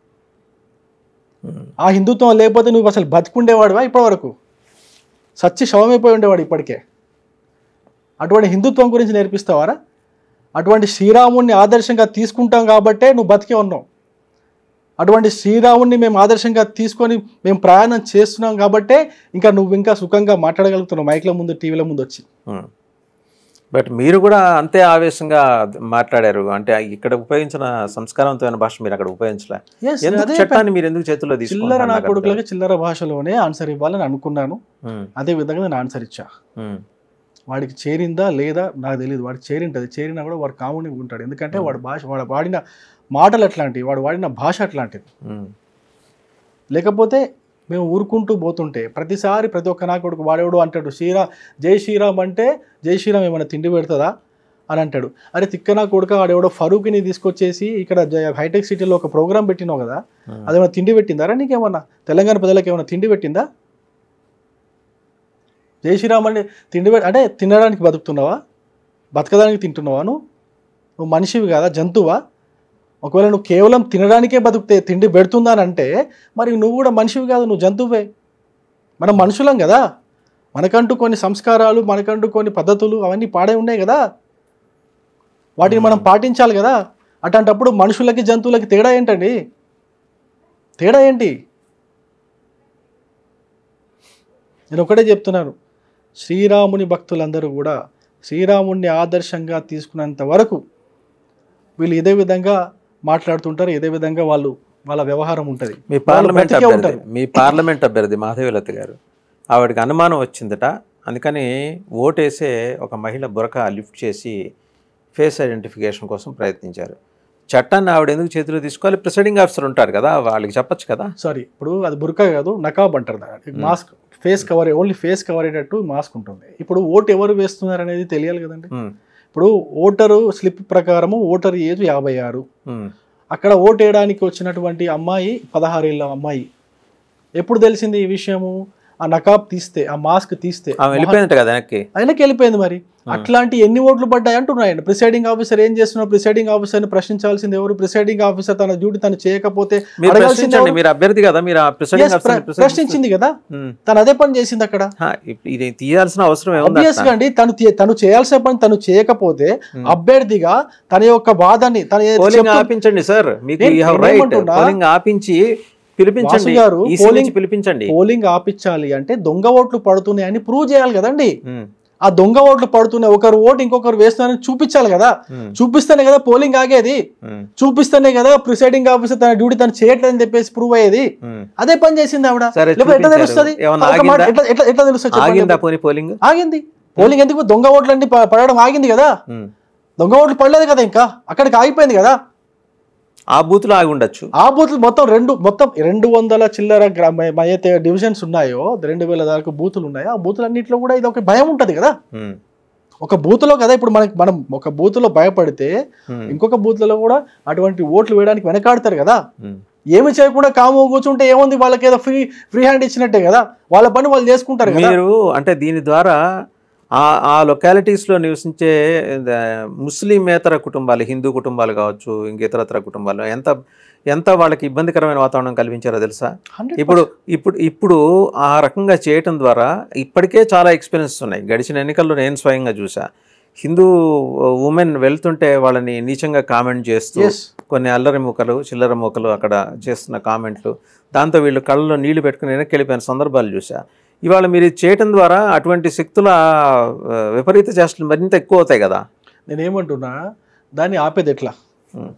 [SPEAKER 2] ఉం.
[SPEAKER 1] ఆ హిందుత్వం లేకపోతే నువ్వు అసలు బతికుండేవాడివా ఇప్పటివరకు సచ్చి శవమైపోయి ఉండేవాడు ఇప్పటికే అటువంటి హిందుత్వం గురించి నేర్పిస్తావారా అటువంటి శ్రీరాముణ్ణి ఆదర్శంగా తీసుకుంటాం కాబట్టే నువ్వు బతికే ఉన్నావు అటువంటి శ్రీరాముణ్ణి మేము ఆదర్శంగా తీసుకొని మేము ప్రయాణం చేస్తున్నాం కాబట్టే ఇంకా నువ్వు ఇంకా సుఖంగా మాట్లాడగలుగుతున్నావు మైక్ల ముందు టీవీల ముందు వచ్చి
[SPEAKER 2] ఉం. బట్ మీరు కూడా అంతే ఆవేశంగా మాట్లాడారు అంటే ఇక్కడ ఉపయోగించిన సంస్కారవంతమైన భాష మీరు అక్కడ ఉపయోగించలే
[SPEAKER 1] Yes,
[SPEAKER 2] ఎందుకు
[SPEAKER 1] అదే
[SPEAKER 2] చట్టాన్ని మీరు ఎందుకు చేతుల్లో
[SPEAKER 1] చిల్లర
[SPEAKER 2] తీసుకున్నారు
[SPEAKER 1] నా
[SPEAKER 2] నాకు అర్థం
[SPEAKER 1] కొడుకులకి చిల్లర భాషలోనే ఆన్సర్ ఇవ్వాలని అనుకున్నాను
[SPEAKER 2] ఉం.
[SPEAKER 1] అదే విధంగా నేను ఆన్సర్ ఇచ్చా
[SPEAKER 2] ఉం.
[SPEAKER 1] వాడికి చేరిందా లేదా నాకు తెలియదు వాడికి చేరింటది చేరినా కూడా వాడు కాముని ఉంటాడు ఎందుకంటే వాడు భాష వాడు వాడిన మాటలు అట్లాంటివి వాడు వాడిన భాష అట్లాంటిది
[SPEAKER 2] ఉం.
[SPEAKER 1] లేకపోతే మేము ఊరుకుంటూ పోతుంటే ప్రతిసారి ప్రతి ఒక్క నా కొడుకు వాడేవాడు అంటాడు శ్రీరా జై శ్రీరామ్ అంటే జై శ్రీరామ్ ఏమైనా తిండి పెడుతుందా అని అంటాడు అరే తిక్క నా కొడుక వాడెవడో ఫరూక్ని తీసుకొచ్చేసి ఇక్కడ జ- హైటెక్ సిటీలో ఒక ప్రోగ్రామ్ పెట్టినావు కదా
[SPEAKER 2] ఉం.
[SPEAKER 1] అదేమైనా తిండి పెట్టిందారా నీకేమన్నా తెలంగాణ ప్రజలకు ఏమైనా తిండి పెట్టిందా జై శ్రీరామ్ అంటే తిండి పెట్ అంటే తినడానికి బతుకుతున్నావా బతకడానికి తింటున్నావా నువ్వు నువ్వు మనిషివి కాదా జంతువా ఒకవేళ నువ్వు కేవలం తినడానికే బతుకుతే తిండి పెడుతుందా అని అంటే మరి నువ్వు కూడా మనిషివి కాదు నువ్వు జంతువే మనం మనుషులం కదా మనకంటూ కొన్ని సంస్కారాలు మనకంటూ కొన్ని పద్ధతులు అవన్నీ పాడే ఉన్నాయి కదా వాటిని మనం పాటించాలి కదా అట్లాంటప్పుడు మనుషులకి జంతువులకి తేడా ఏంటండి తేడా ఏంటి నేను ఒకటే చెప్తున్నాను శ్రీరాముని భక్తులందరూ కూడా శ్రీరాముణ్ణి ఆదర్శంగా తీసుకున్నంత వరకు వీళ్ళు ఇదే విధంగా మాట్లాడుతుంటారు ఇదే విధంగా వాళ్ళు వాళ్ళ వ్యవహారం ఉంటుంది
[SPEAKER 2] మీ పార్లమెంట్
[SPEAKER 1] బ్రతికే
[SPEAKER 2] అభ్యర్థి
[SPEAKER 1] ఉంటారు.
[SPEAKER 2] మీ పార్లమెంట్ అభ్యర్థి మాధవీలత గారు ఆవిడకి అనుమానం వచ్చిందట అందుకని ఓటేసే ఒక మహిళ బురక లిఫ్ట్ చేసి ఫేస్ ఐడెంటిఫికేషన్ కోసం ప్రయత్నించారు చట్టాన్ని ఆవిడ ఎందుకు చేతిలో తీసుకోవాలి ప్రిసైడింగ్ ఆఫీసర్ ఉంటారు కదా వాళ్ళకి చెప్పొచ్చు కదా
[SPEAKER 1] సారీ ఇప్పుడు అది బురకా కాదు నకాబ్ అంటారు దాన్ని mask face cover only face cover అయ్యేటట్టు మాస్క్ ఉంటుంది ఇప్పుడు ఓటు ఎవరు వేస్తున్నారు అనేది తెలియాలి కదండి
[SPEAKER 2] ఉమ్,
[SPEAKER 1] ఇప్పుడు ఓటరు స్లిప్ ప్రకారము ఓటర్ ఏజ్ యాభై ఆరు
[SPEAKER 2] ఉమ్,
[SPEAKER 1] అక్కడ ఓటు వేయడానికి వచ్చినటువంటి అమ్మాయి పదహారేళ్ళ అమ్మాయి ఎప్పుడు తెలిసింది ఈ విషయము ఆ నకాబ్ తీస్తే ఆ మాస్క్ తీస్తే
[SPEAKER 2] ఆమె వెళ్ళిపోయిందట కదా వెనక్కి
[SPEAKER 1] ఆయనకి వెళ్ళిపోయింది మరి అట్లాంటి ఎన్ని ఓట్లు పడ్డాయి అంటున్నాయండి ప్రిసైడింగ్ ఆఫీసర్ ఏం చేస్తున్నారు ప్రిసైడింగ్ ఆఫీసర్ని ప్రశ్నించాల్సింది ఎవరు ప్రిసైడింగ్ ఆఫీసర్ తన డ్యూటీ తను చేయకపోతే
[SPEAKER 2] మీరు
[SPEAKER 1] అడగాల్సింది
[SPEAKER 2] ప్రశ్నించండి
[SPEAKER 1] ఎవరు?
[SPEAKER 2] మీరు అభ్యర్థి కదా మీరు ఆ ప్రిసైడింగ్
[SPEAKER 1] Yes,
[SPEAKER 2] ఆఫీసర్ని
[SPEAKER 1] ప్ర-
[SPEAKER 2] presiding
[SPEAKER 1] ప్రశ్నించింది కదా
[SPEAKER 2] officer- ఉమ్,
[SPEAKER 1] తను అదే పని చేసింది అక్కడ
[SPEAKER 2] హా, ఇప్- ఇది తీయాల్సిన అవసరం ఏముంది
[SPEAKER 1] ఆబ్వియస్ గా అండి తను తీ- తను చేయాల్సిన పని తను చేయకపోతే అభ్యర్థిగా తన యొక్క బాధని తన ఏదైతే
[SPEAKER 2] పోలింగ్
[SPEAKER 1] చెప్తూ-
[SPEAKER 2] ఆపించండి సార్ మీకు
[SPEAKER 1] నేను-
[SPEAKER 2] యూ హ్యావ్
[SPEAKER 1] నేను
[SPEAKER 2] రైట్
[SPEAKER 1] ఏమంటున్నా?
[SPEAKER 2] పోలింగ్ ఆపించి పిలిపించండి
[SPEAKER 1] వాసు గారు,
[SPEAKER 2] ఈసీ
[SPEAKER 1] పోలింగ్-
[SPEAKER 2] నుంచి పిలిపించండి
[SPEAKER 1] పోలింగ్ ఆపించాలి అంటే దొంగ ఓట్లు పడుతున్నాయని ప్రూవ్ చేయాలి కదండి
[SPEAKER 2] ఉమ్,
[SPEAKER 1] ఆ దొంగ ఓట్లు పడుతున్నాయి ఒకరు ఓటు ఇంకొకరు వేస్తున్నారని చూపించాలి కదా
[SPEAKER 2] ఉమ్,
[SPEAKER 1] చూపిస్తేనే కదా పోలింగ్ ఆగేది
[SPEAKER 2] ఉమ్,
[SPEAKER 1] చూపిస్తేనే కదా ప్రిసైడింగ్ ఆఫీసర్ తన డ్యూటీ తను చేయట్లేదని చెప్పేసి ప్రూవ్ అయ్యేది
[SPEAKER 2] ఉమ్.
[SPEAKER 1] అదే పని చేసింది ఆవిడ
[SPEAKER 2] సరే,
[SPEAKER 1] లేకపోతే ఎట్లా
[SPEAKER 2] చూపించారు.
[SPEAKER 1] తెలుస్తుంది
[SPEAKER 2] ఏమన్నా
[SPEAKER 1] ఒక మాట
[SPEAKER 2] ఆగిందా?
[SPEAKER 1] ఎట్లా ఎట్లా ఎట్లా తెలుస్తుంది చెప్పండి?
[SPEAKER 2] ఆగిందా పోనీ పోలింగ్
[SPEAKER 1] ఆగింది పోలింగ్ ఎందుకు దొంగ ఓట్లన్నీ ప- పడడం ఆగింది కదా
[SPEAKER 2] ఉమ్.
[SPEAKER 1] దొంగ ఓట్లు పడలేదు కదా ఇంకా అక్కడికి ఆగిపోయింది కదా
[SPEAKER 2] ఆ బూత్ లో ఆగి ఉండొచ్చు
[SPEAKER 1] ఆ బూత్లు మొత్తం రెండు మొత్తం రెండు వందల చిల్లర గ్రామ అయితే డివిజన్స్ ఉన్నాయో రెండు వేల దాకా బూతులు ఉన్నాయో ఆ బూతులన్నింటిలో కూడా ఇది ఒక భయం ఉంటుంది కదా
[SPEAKER 2] ఉమ్,
[SPEAKER 1] ఒక బూత్లో కదా ఇప్పుడు మనకి మనం ఒక బూత్లో భయపడితే
[SPEAKER 2] ఉమ్,
[SPEAKER 1] ఇంకొక బూత్లలో కూడా అటువంటి ఓట్లు వేయడానికి వెనకాడతారు కదా
[SPEAKER 2] ఉమ్.
[SPEAKER 1] ఏమి చేయకుండా కాము కూర్చుంటే ఏముంది వాళ్ళకి ఏదో ఫ్రీ ఫ్రీ హ్యాండ్ ఇచ్చినట్టే కదా వాళ్ళ పని వాళ్ళు చేసుకుంటారు కదా
[SPEAKER 2] మీరు అంటే దీని ద్వారా ఆ ఆ లొకాలిటీస్లో నివసించే ఆ, ముస్లిమేతర కుటుంబాలు హిందూ కుటుంబాలు కావచ్చు ఇంక ఇతరతర కుటుంబాలు ఎంత ఎంత వాళ్ళకి ఇబ్బందికరమైన వాతావరణం కల్పించారో తెలుసా
[SPEAKER 1] 100%
[SPEAKER 2] ఇప్పుడు ఇప్పుడు ఇప్పుడు ఆ రకంగా చేయటం ద్వారా ఇప్పటికే చాలా ఎక్స్పీరియన్స్ ఉన్నాయి గడిచిన ఎన్నికల్లో నేను స్వయంగా చూసా హిందూ ఉమెన్ వెళ్తుంటే వాళ్ళని నీచంగా కామెంట్ చేస్తూ
[SPEAKER 1] Yes.
[SPEAKER 2] కొన్ని అల్లరి మూకలు చిల్లర మూకలు అక్కడ చేస్తున్న కామెంట్లు దాంతో వీళ్ళు కళ్ళలో నీళ్లు పెట్టుకుని వెనక్కి వెళ్ళిపోయిన సందర్భాలు చూసా ఇవాళ మీరు ఇది చేయటం ద్వారా అటువంటి శక్తుల ఆ, విపరీత చేష్టలు మరింత ఎక్కువ అవుతాయి కదా
[SPEAKER 1] నేనేమంటున్నా దాన్ని ఆపేది ఎట్లా
[SPEAKER 2] ఉమ్,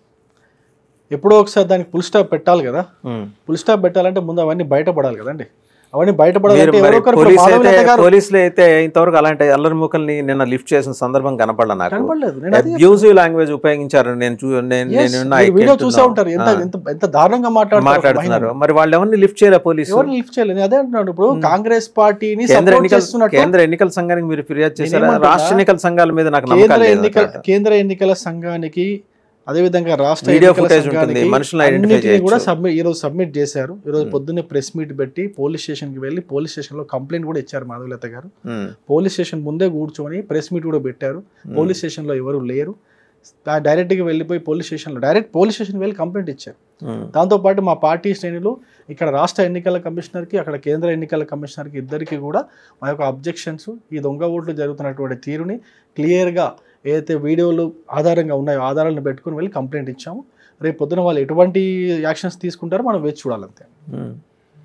[SPEAKER 1] ఎప్పుడో ఒకసారి దానికి ఫుల్ స్టాప్ పెట్టాలి కదా
[SPEAKER 2] ఉమ్.
[SPEAKER 1] ఫుల్ స్టాప్ పెట్టాలంటే ముందు అవన్నీ బయటపడాలి కదండి అవన్నీ
[SPEAKER 2] మీరు
[SPEAKER 1] బయటపడాలంటే
[SPEAKER 2] మరి
[SPEAKER 1] ఎవరో ఒకరు ఇప్పుడు
[SPEAKER 2] పోలీస్
[SPEAKER 1] మాధవలత
[SPEAKER 2] అయితే
[SPEAKER 1] గారు
[SPEAKER 2] పోలీసులు అయితే ఇంతవరకు అలాంటి అల్లరి మూకల్ని నిన్న లిఫ్ట్ చేసిన సందర్భం కనపడలే నాకు
[SPEAKER 1] కనపడలేదు నేను అదే
[SPEAKER 2] అబ్యూజివ్ లాంగ్వేజ్ ఉపయోగించారు నేను చూ నేను
[SPEAKER 1] Yes,
[SPEAKER 2] నేను
[SPEAKER 1] మీరు వీడియో చూసే ఉంటారు ఎంత ఎంత ఎంత దారుణంగా మాట్లాడుతున్నారు ఒక
[SPEAKER 2] మాట్లాడుతున్నారు
[SPEAKER 1] మహిళను.
[SPEAKER 2] మరి వాళ్ళు ఎవరిని లిఫ్ట్ చేయలే పోలీసు
[SPEAKER 1] ఎవరు లిఫ్ట్ చేయలేదు నేను అదే అంటున్నాడు ఇప్పుడు కాంగ్రెస్ పార్టీని
[SPEAKER 2] కేంద్ర
[SPEAKER 1] సపోర్ట్
[SPEAKER 2] ఎన్నికల
[SPEAKER 1] చేస్తున్నట్టు
[SPEAKER 2] కేంద్ర ఎన్నికల సంఘానికి మీరు ఫిర్యాదు చేశారా
[SPEAKER 1] నేనేమంటున్నా?
[SPEAKER 2] రాష్ట్ర ఎన్నికల సంఘాల మీద నాకు
[SPEAKER 1] కేంద్ర
[SPEAKER 2] నమ్మకం లేదు
[SPEAKER 1] ఎన్నికల
[SPEAKER 2] అక్కడ.
[SPEAKER 1] కేంద్ర ఎన్నికల సంఘానికి అదేవిధంగా రాష్ట్ర
[SPEAKER 2] వీడియో
[SPEAKER 1] ఎన్నికల
[SPEAKER 2] ఫుటేజ్ ఉంటుంది,
[SPEAKER 1] సంఘానికి
[SPEAKER 2] మనుషులను identify
[SPEAKER 1] అన్నిటిని కూడా
[SPEAKER 2] చేయొచ్చు.
[SPEAKER 1] సబ్మిట్ ఈ రోజు సబ్మిట్ చేశారు ఈ రోజు పొద్దున్నే ప్రెస్ మీట్ పెట్టి పోలీస్ స్టేషన్ కి వెళ్ళి పోలీస్ స్టేషన్ లో కంప్లైంట్ కూడా ఇచ్చారు మాధవలత గారు
[SPEAKER 2] ఉమ్,
[SPEAKER 1] పోలీస్ స్టేషన్ ముందే కూర్చొని ప్రెస్ మీట్ కూడా పెట్టారు పోలీస్ స్టేషన్ లో ఎవరు లేరు డైరెక్ట్ గా వెళ్ళిపోయి పోలీస్ స్టేషన్ లో డైరెక్ట్ పోలీస్ స్టేషన్ వెళ్ళి కంప్లైంట్ ఇచ్చారు
[SPEAKER 2] ఉమ్,
[SPEAKER 1] దాంతోపాటు మా పార్టీ శ్రేణులు ఇక్కడ రాష్ట్ర ఎన్నికల కమిషనర్కి అక్కడ కేంద్ర ఎన్నికల కమిషనర్కి ఇద్దరికి కూడా మా యొక్క అబ్జెక్షన్స్ ఈ దొంగ ఓట్లు జరుగుతున్నటువంటి తీరుని క్లియర్గా ఏదైతే వీడియోలు ఆధారంగా ఉన్నాయో ఆధారాలను పెట్టుకుని వెళ్ళి కంప్లైంట్ ఇచ్చాము రేపు పొద్దున వాళ్ళు ఎటువంటి యాక్షన్స్ తీసుకుంటారో మనం వేచి చూడాలంతే
[SPEAKER 2] ఉమ్.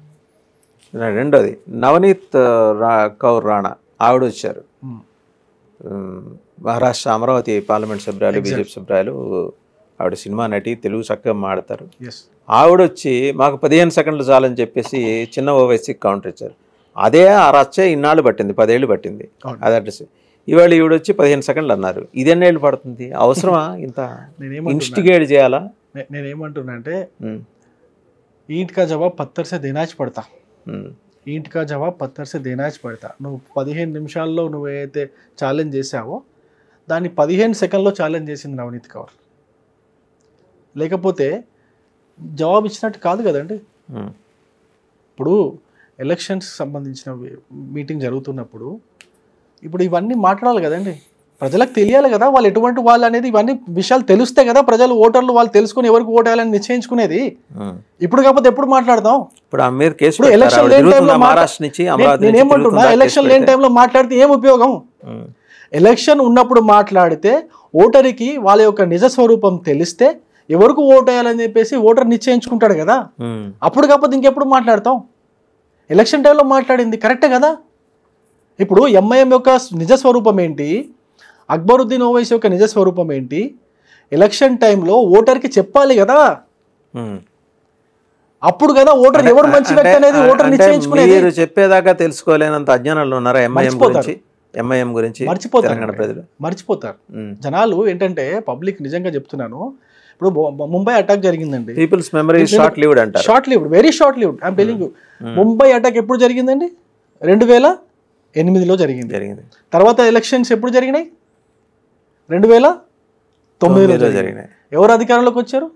[SPEAKER 2] రెండోది నవనీత్ రా కౌర్ రాణా ఆవిడ వచ్చారు
[SPEAKER 1] ఉమ్.
[SPEAKER 2] ఉమ్, మహారాష్ట్ర అమరావతి పార్లమెంట్ సభ్యురాలు బీజేపీ సభ్యురాలు ఆవిడ సినిమా నటి తెలుగు చక్కగా మాడతారు
[SPEAKER 1] ఎస్
[SPEAKER 2] ఆవిడ వచ్చి మాకు పదిహేను సెకండ్లు చాలని చెప్పేసి చిన్న ఓవైసీకి కౌంటర్ ఇచ్చారు అదే ఆ రచ్చ ఇన్నాళ్ళు పట్టింది పదేళ్ళు పట్టింది
[SPEAKER 1] అవును.
[SPEAKER 2] అది అడ్రస్ ఇవాళ ఈవిడ వచ్చి పదిహేను సెకండ్లు అన్నారు ఇది ఎన్నేళ్ళు పడుతుంది అవసరమా ఇంత
[SPEAKER 1] నేనేమంటున్నా
[SPEAKER 2] ఇన్స్టిగేట్ చేయాలా
[SPEAKER 1] నే- నేనేమంటున్నా అంటే
[SPEAKER 2] ఉమ్,
[SPEAKER 1] ఈంట్ కా జవాబ్ పత్తర్ సే దేనాచ్ పడతా
[SPEAKER 2] ఉమ్,
[SPEAKER 1] ఈంట్ కా జవాబ్ పత్తర్ సే దేనాచ్ పడతా నువ్వు పదిహేను నిమిషాల్లో నువ్వు ఏదైతే ఛాలెంజ్ చేసావో దాన్ని పదిహేను సెకండ్లో ఛాలెంజ్ చేసింది నవనీత్ కౌర్ లేకపోతే జవాబు ఇచ్చినట్టు కాదు కదండి
[SPEAKER 2] ఉమ్,
[SPEAKER 1] ఇప్పుడు ఎలక్షన్స్ సంబంధించిన మీటింగ్ జరుగుతున్నప్పుడు ఇప్పుడు ఇవన్నీ మాట్లాడాలి కదండి ప్రజలకు తెలియాలి కదా వాళ్ళు ఎటువంటి వాళ్ళు అనేది ఇవన్నీ విషయాలు తెలిస్తే కదా ప్రజలు ఓటర్లు వాళ్ళు తెలుసుకుని ఎవరికి ఓటేయాలని నిశ్చయించుకునేది
[SPEAKER 2] ఉమ్.
[SPEAKER 1] ఇప్పుడు కాకపోతే ఎప్పుడు మాట్లాడదాం
[SPEAKER 2] ఇప్పుడు ఆ మీరు కేసు
[SPEAKER 1] ఇప్పుడు
[SPEAKER 2] పెట్టారు.
[SPEAKER 1] ఎలక్షన్
[SPEAKER 2] ఆవిడ
[SPEAKER 1] లేని
[SPEAKER 2] తిరుగుతుందా
[SPEAKER 1] టైంలో మాట్లా-
[SPEAKER 2] మహారాష్ట్ర నుంచి అమరావతి
[SPEAKER 1] నేను
[SPEAKER 2] నుంచి
[SPEAKER 1] ఏమంటున్నా
[SPEAKER 2] తిరుగుతుందా?
[SPEAKER 1] ఎలక్షన్
[SPEAKER 2] కేసు
[SPEAKER 1] లేని
[SPEAKER 2] పెడితే?
[SPEAKER 1] టైంలో మాట్లాడితే ఏం ఉపయోగం
[SPEAKER 2] ఉమ్.
[SPEAKER 1] ఎలక్షన్ ఉన్నప్పుడు మాట్లాడితే ఓటరికి వాళ్ళ యొక్క నిజ స్వరూపం తెలిస్తే ఎవరికి ఓటేయాలని చెప్పేసి ఓటర్ నిశ్చయించుకుంటాడు కదా
[SPEAKER 2] ఉమ్.
[SPEAKER 1] అప్పుడు కాకపోతే ఇంకెప్పుడు మాట్లాడతాం ఎలక్షన్ టైంలో మాట్లాడింది కరెక్టే కదా ఇప్పుడు ఎంఐఎం యొక్క నిజ స్వరూపం ఏంటి అక్బరుద్దీన్ ఓవైసీ యొక్క నిజ స్వరూపం ఏంటి ఎలక్షన్ టైంలో ఓటర్కి చెప్పాలి కదా
[SPEAKER 2] ఉమ్.
[SPEAKER 1] అప్పుడు కదా ఓటర్ ఎవరు మంచి వ్యక్తి అనేది
[SPEAKER 2] అంటే-
[SPEAKER 1] ఓటర్
[SPEAKER 2] అంటే
[SPEAKER 1] నిశ్చయించుకునేది
[SPEAKER 2] మీరు చెప్పేదాకా తెలుసుకోలేనంత అజ్ఞానంలో ఉన్నారా ఎంఐఎం
[SPEAKER 1] మర్చిపోతారు.
[SPEAKER 2] గురించి ఎంఐఎం గురించి
[SPEAKER 1] మర్చిపోతారు
[SPEAKER 2] తెలంగాణ ప్రజలు
[SPEAKER 1] మర్చిపోతారు
[SPEAKER 2] ఉమ్.
[SPEAKER 1] జనాలు ఏంటంటే పబ్లిక్ నిజంగా చెప్తున్నాను ఇప్పుడు బొ- ముంబై అటాక్ జరిగిందండి
[SPEAKER 2] పీపుల్స్ మెమరీ షార్ట్ లివ్డ్ అంటారు
[SPEAKER 1] short lived very short lived I'm telling you Mumbai attack ఎప్పుడు జరిగిందండి రెండు వేల ఎనిమిదిలో జరిగింది
[SPEAKER 2] జరిగింది
[SPEAKER 1] తర్వాత ఎలక్షన్స్ ఎప్పుడు జరిగినాయి రెండు వేల తొమ్మిదిలో
[SPEAKER 2] తొమ్మిదిలో
[SPEAKER 1] జరిగినాయి
[SPEAKER 2] జరిగినాయి
[SPEAKER 1] ఎవరు అధికారంలోకి వచ్చారు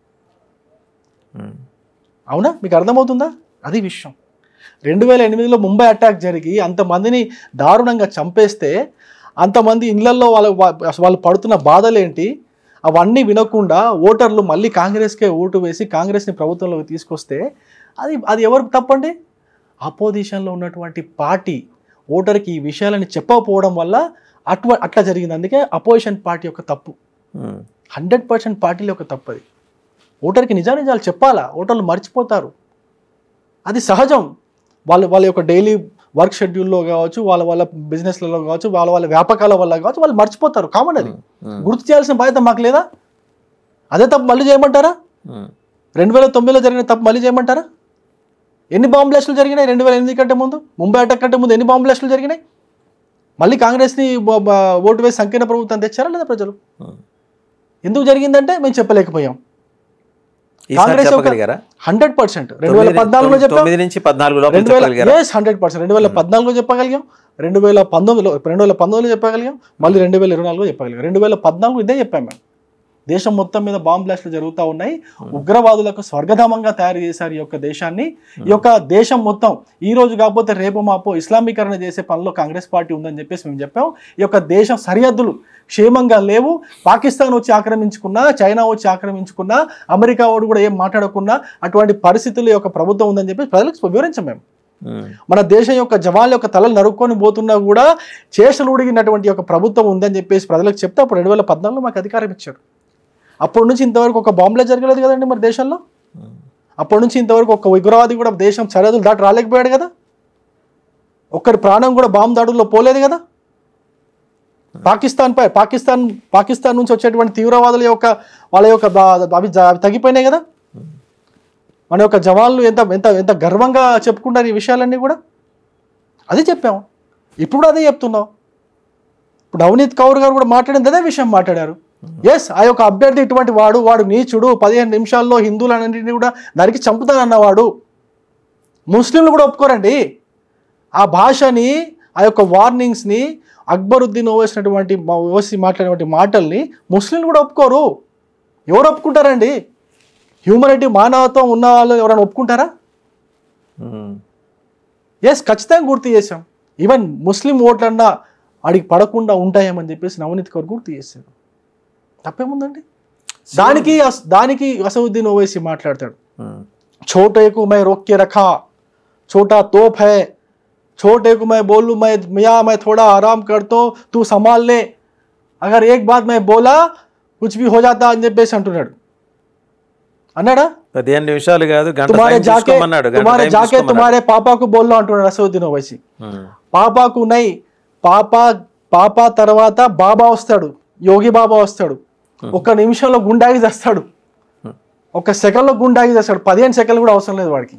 [SPEAKER 2] ఉమ్.
[SPEAKER 1] అవునా మీకు అర్థమవుతుందా అది విషయం రెండు వేల ఎనిమిదిలో ముంబై అటాక్ జరిగి అంతమందిని దారుణంగా చంపేస్తే అంతమంది ఇళ్లలో వాళ్ళ వా- వాళ్ళు పడుతున్న బాధలేంటి అవన్నీ వినకుండా ఓటర్లు మళ్ళీ కాంగ్రెస్కే ఓటు వేసి కాంగ్రెస్ని ప్రభుత్వంలోకి తీసుకొస్తే అది అది ఎవరు తప్పండి అపోజిషన్లో ఉన్నటువంటి పార్టీ ఓటర్కి ఈ విషయాలని చెప్పకపోవడం వల్ల అట్వ అట్లా జరిగింది అందుకే అపోజిషన్ పార్టీ యొక్క తప్పు
[SPEAKER 2] ఉమ్.
[SPEAKER 1] హండ్రెడ్ పర్సెంట్ పార్టీల యొక్క తప్పది ఓటర్కి నిజానిజాలు చెప్పాలా ఓటర్లు మర్చిపోతారు అది సహజం వాళ్ళ వాళ్ళ యొక్క డైలీ వర్క్ షెడ్యూల్లో కావచ్చు వాళ్ళ వాళ్ళ బిజినెస్లలో కావచ్చు వాళ్ళ వాళ్ళ వ్యాపకాల వల్ల కావచ్చు వాళ్ళు మర్చిపోతారు కామన్ అది
[SPEAKER 2] ఉమ్.
[SPEAKER 1] గుర్తు చేయాల్సిన బాధ్యత మాకు లేదా అదే తప్పు మళ్ళీ చేయమంటారా
[SPEAKER 2] ఉమ్.
[SPEAKER 1] రెండు వేల తొమ్మిదిలో జరిగిన తప్పు మళ్ళీ చేయమంటారా ఎన్ని బాంబు బ్లాస్టులు జరిగినాయి రెండు వేల ఎనిమిది కంటే ముందు ముంబై అటాక్ కంటే ముందు ఎన్ని బాంబు బ్లాస్టులు జరిగినాయి మళ్ళీ కాంగ్రెస్ని బ- బ- ఓటు వేసి సంకీర్ణ ప్రభుత్వం తెచ్చారా లేదా ప్రజలు
[SPEAKER 2] ఉమ్.
[SPEAKER 1] ఎందుకు జరిగిందంటే మేము చెప్పలేకపోయాం
[SPEAKER 2] ఈసారి
[SPEAKER 1] కాంగ్రెస్ యొక్క-
[SPEAKER 2] చెప్పగలిగారా
[SPEAKER 1] హండ్రెడ్ పర్సెంట్ రెండు వేల
[SPEAKER 2] తొమ్మిది-
[SPEAKER 1] పద్నాలుగులో చెప్పాం
[SPEAKER 2] తొమ్మిది నుంచి పద్నాలుగు లోపల
[SPEAKER 1] రెండు వేల
[SPEAKER 2] చెప్పగలిగారా
[SPEAKER 1] ఎస్ హండ్రెడ్ పర్సెంట్ రెండు వేల పద్నాలుగులో చెప్పగలిగాం రెండు వేల పంతొమ్మిదిలో రెండు వేల పంతొమ్మిదిలో చెప్పగలిగాం మళ్ళీ రెండు వేల ఇరవై నాలుగులో చెప్పగలిగాం రెండు వేల పద్నాలుగు ఇదే చెప్పాం మేము దేశం మొత్తం మీద బాంబ్ బ్లాస్ట్లు జరుగుతూ ఉన్నాయి ఉగ్రవాదులకు స్వర్గధామంగా తయారు చేశారు ఈ యొక్క దేశాన్ని ఈ యొక్క దేశం మొత్తం ఈ రోజు కాకపోతే రేపు మాపో ఇస్లామీకరణ చేసే పనిలో కాంగ్రెస్ పార్టీ ఉందని చెప్పేసి మేము చెప్పాం ఈ యొక్క దేశం సరిహద్దులు క్షేమంగా లేవు పాకిస్తాన్ వచ్చి ఆక్రమించుకున్నా చైనా వచ్చి ఆక్రమించుకున్నా అమెరికా వాడు కూడా ఏం మాట్లాడకున్నా అటువంటి పరిస్థితులు ఈ యొక్క ప్రభుత్వం ఉందని చెప్పేసి ప్రజలకు వివరించాం మేము
[SPEAKER 2] ఉమ్.
[SPEAKER 1] మన దేశం యొక్క జవాన్ల యొక్క తలలు నరుక్కొని పోతున్నా కూడా చేసలు ఉడిగినటువంటి ఒక ప్రభుత్వం ఉందని చెప్పేసి ప్రజలకు చెప్తే అప్పుడు రెండు వేల పద్నాలుగులో మాకు అధికారం ఇచ్చారు అప్పటి నుంచి ఇంతవరకు ఒక బాంబులే జరగలేదు కదండి మరి దేశంలో
[SPEAKER 2] ఉమ్.
[SPEAKER 1] అప్పటి నుంచి ఇంతవరకు ఒక ఉగ్రవాది కూడా దేశం సరిహద్దులు దాటి రాలేకపోయాడు కదా ఒక్కరి ప్రాణం కూడా బాంబు దాడుల్లో పోలేదు కదా పాకిస్తాన్ పై పాకిస్తాన్ పాకిస్తాన్ నుంచి వచ్చేటువంటి తీవ్రవాదుల యొక్క వాళ్ళ యొక్క బా- అవి జ- అవి తగ్గిపోయినాయి కదా మన యొక్క జవాన్లు ఎంత ఎంత ఎంత గర్వంగా చెప్పుకుంటారు ఈ విషయాలన్నీ కూడా అది చెప్పాం ఇప్పుడు కూడా అదే చెప్తున్నాం ఇప్పుడు అవినీత్ కౌర్ గారు కూడా మాట్లాడింది అదే విషయం మాట్లాడారు ఎస్ ఆ యొక్క అభ్యర్థి ఇటువంటి వాడు వాడు నీచుడు పదిహేను నిమిషాల్లో హిందువులన్నింటినీ కూడా నరికి చంపుతానన్నవాడు ముస్లింలు కూడా ఒప్పుకోరండి ఆ భాషని ఆ యొక్క వార్నింగ్స్ని అక్బరుద్దీన్ ఓవేసినటువంటి ఓసి మాట్లాడినటువంటి మాటల్ని ముస్లింలు కూడా ఒప్పుకోరు ఎవరు ఒప్పుకుంటారండి హ్యూమనిటీ మానవత్వం ఉన్న వాళ్ళు ఎవరైనా ఒప్పుకుంటారా
[SPEAKER 2] ఉమ్.
[SPEAKER 1] ఎస్ ఖచ్చితంగా గుర్తు చేశాం ఈవెన్ ముస్లిం ఓట్లన్నా అడిగి పడకుండా ఉంటాయేమని చెప్పేసి నవనీత్ కౌర్ గుర్తు చేశారు తప్పేముందండి దానికి అస్- దానికి అసదుద్దీన్ ఓవైసీ మాట్లాడతాడు
[SPEAKER 2] ఉమ్.
[SPEAKER 1] छोटे को मैं रोक के रखा छोटा तोप है छोटे को मैं बोलूँ मैं मियाँ मैं थोड़ा आराम करता हूँ तू संभाल ले अगर एक बात मैं बोला कुछ भी हो जाता అని చెప్పేసి అంటున్నాడు అన్నాడా
[SPEAKER 2] పదిహేను నిమిషాలు కాదు గంట
[SPEAKER 1] తుమారే
[SPEAKER 2] టైం
[SPEAKER 1] జాకే
[SPEAKER 2] తీసుకోమన్నాడు గంట
[SPEAKER 1] తుమారే
[SPEAKER 2] టైం
[SPEAKER 1] జాకే
[SPEAKER 2] తీసుకోమన్నాడు.
[SPEAKER 1] తుమారే పాపాకు బోల్లో అంటున్నాడు అసదుద్దీన్ ఓవైసీ
[SPEAKER 2] ఉమ్.
[SPEAKER 1] పాపాకు నై పాప పాప తర్వాత బాబా వస్తాడు యోగి బాబా వస్తాడు ఒక్క నిమిషంలో గుండాగి చేస్తాడు ఒక సెకండ్లో గుండాగి చేస్తాడు పదిహేను సెకండ్లు కూడా అవసరం లేదు వాడికి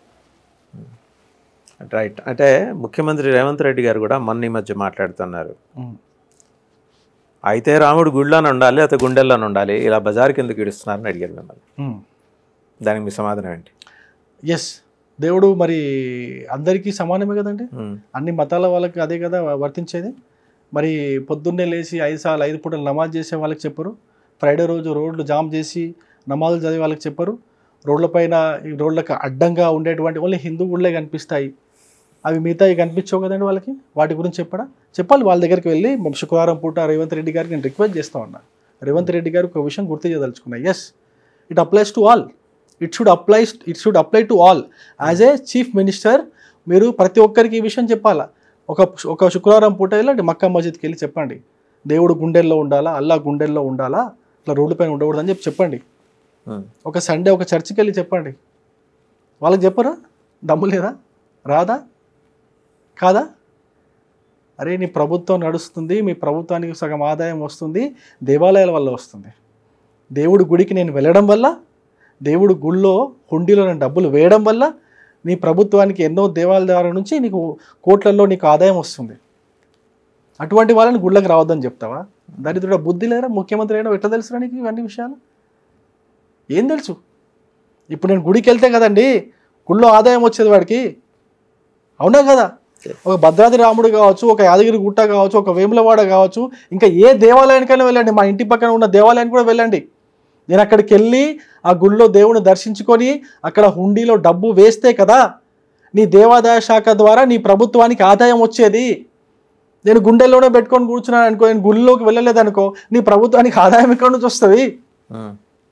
[SPEAKER 2] రైట్ అంటే ముఖ్యమంత్రి రేవంత్ రెడ్డి గారు కూడా మొన్న ఈ మధ్య మాట్లాడుతున్నారు అయితే రాముడు గుళ్ళోనే ఉండాలి అతను గుండెల్లోనే ఉండాలి ఇలా బజార్ కిందకి ఇడుస్తున్నారని అడిగారు మిమ్మల్ని దానికి మీ సమాధానం ఏంటి
[SPEAKER 1] ఎస్ దేవుడు మరి అందరికీ సమానమే కదండి
[SPEAKER 2] ఉమ్.
[SPEAKER 1] అన్ని మతాల వాళ్ళకి అదే కదా వర్తించేది మరి పొద్దున్నే లేచి ఐదు సార్లు ఐదు పూటలు నమాజ్ చేసే వాళ్ళకి చెప్పరు ఫ్రైడే రోజు రోడ్లు జామ్ చేసి నమాజులు చదివే వాళ్ళకి చెప్పరు రోడ్లపైన ఈ రోడ్లకు అడ్డంగా ఉండేటువంటి ఓన్లీ హిందూ గుళ్ళే కనిపిస్తాయి అవి మిగతా కనిపించవు కదండి వాళ్ళకి వాటి గురించి చెప్పడా చెప్పాలి వాళ్ళ దగ్గరికి వెళ్ళి శుక్రవారం పూట రేవంత్ రెడ్డి గారికి నేను రిక్వెస్ట్ చేస్తా ఉన్నా రేవంత్ రెడ్డి గారు ఒక విషయం గుర్తు చేయదలుచుకున్నా yes it applies to all it should apply it should apply to all as a chief minister మీరు ప్రతి ఒక్కరికి ఈ విషయం చెప్పాలా ఒక ఒక శుక్రవారం పూట వెళ్ళండి మక్కా మస్జిద్కి వెళ్ళి చెప్పండి దేవుడు గుండెల్లో ఉండాలా అల్లా గుండెల్లో ఉండాలా ఇట్లా రోడ్డు పైన ఉండకూడదు అని చెప్పి చెప్పండి
[SPEAKER 2] ఉమ్.
[SPEAKER 1] ఒక సండే ఒక చర్చికి వెళ్ళి చెప్పండి వాళ్ళకి చెప్పరా దమ్ము లేదా రాదా కాదా అరే నీ ప్రభుత్వం నడుస్తుంది మీ ప్రభుత్వానికి సగం ఆదాయం వస్తుంది దేవాలయాల వల్ల వస్తుంది దేవుడి గుడికి నేను వెళ్ళడం వల్ల దేవుడు గుళ్ళో హుండీలో నేను డబ్బులు వేయడం వల్ల నీ ప్రభుత్వానికి ఎన్నో దేవాలయాల నుంచి నీకు కోట్లలో నీకు ఆదాయం వస్తుంది అటువంటి వాళ్ళని గుళ్ళకి రావద్దని చెప్తావా దరిద్రుడ బుద్ధి లేరా ముఖ్యమంత్రి అయినా ఎట్లా తెలుసురా నీకు ఇవన్నీ విషయాలు ఏం తెలుసు ఇప్పుడు నేను గుడికి వెళ్తే కదండి గుళ్ళో ఆదాయం వచ్చేది వాడికి అవునా కదా ఒక భద్రాద్రి రాముడు కావచ్చు ఒక యాదగిరి గుట్ట కావచ్చు ఒక వేములవాడ కావచ్చు ఇంకా ఏ దేవాలయానికైనా వెళ్ళండి మా ఇంటి పక్కన ఉన్న దేవాలయానికి కూడా వెళ్ళండి నేను అక్కడికి వెళ్ళి ఆ గుళ్ళో దేవుని దర్శించుకొని అక్కడ హుండీలో డబ్బు వేస్తే కదా నీ దేవాదాయ శాఖ ద్వారా నీ ప్రభుత్వానికి ఆదాయం వచ్చేది నేను గుండెల్లోనే పెట్టుకొని కూర్చున్నాను అనుకో నేను గుళ్ళోకి వెళ్ళలేదనుకో నీ ప్రభుత్వానికి ఆదాయం ఎక్కడి నుంచి వస్తుంది
[SPEAKER 2] ఉమ్.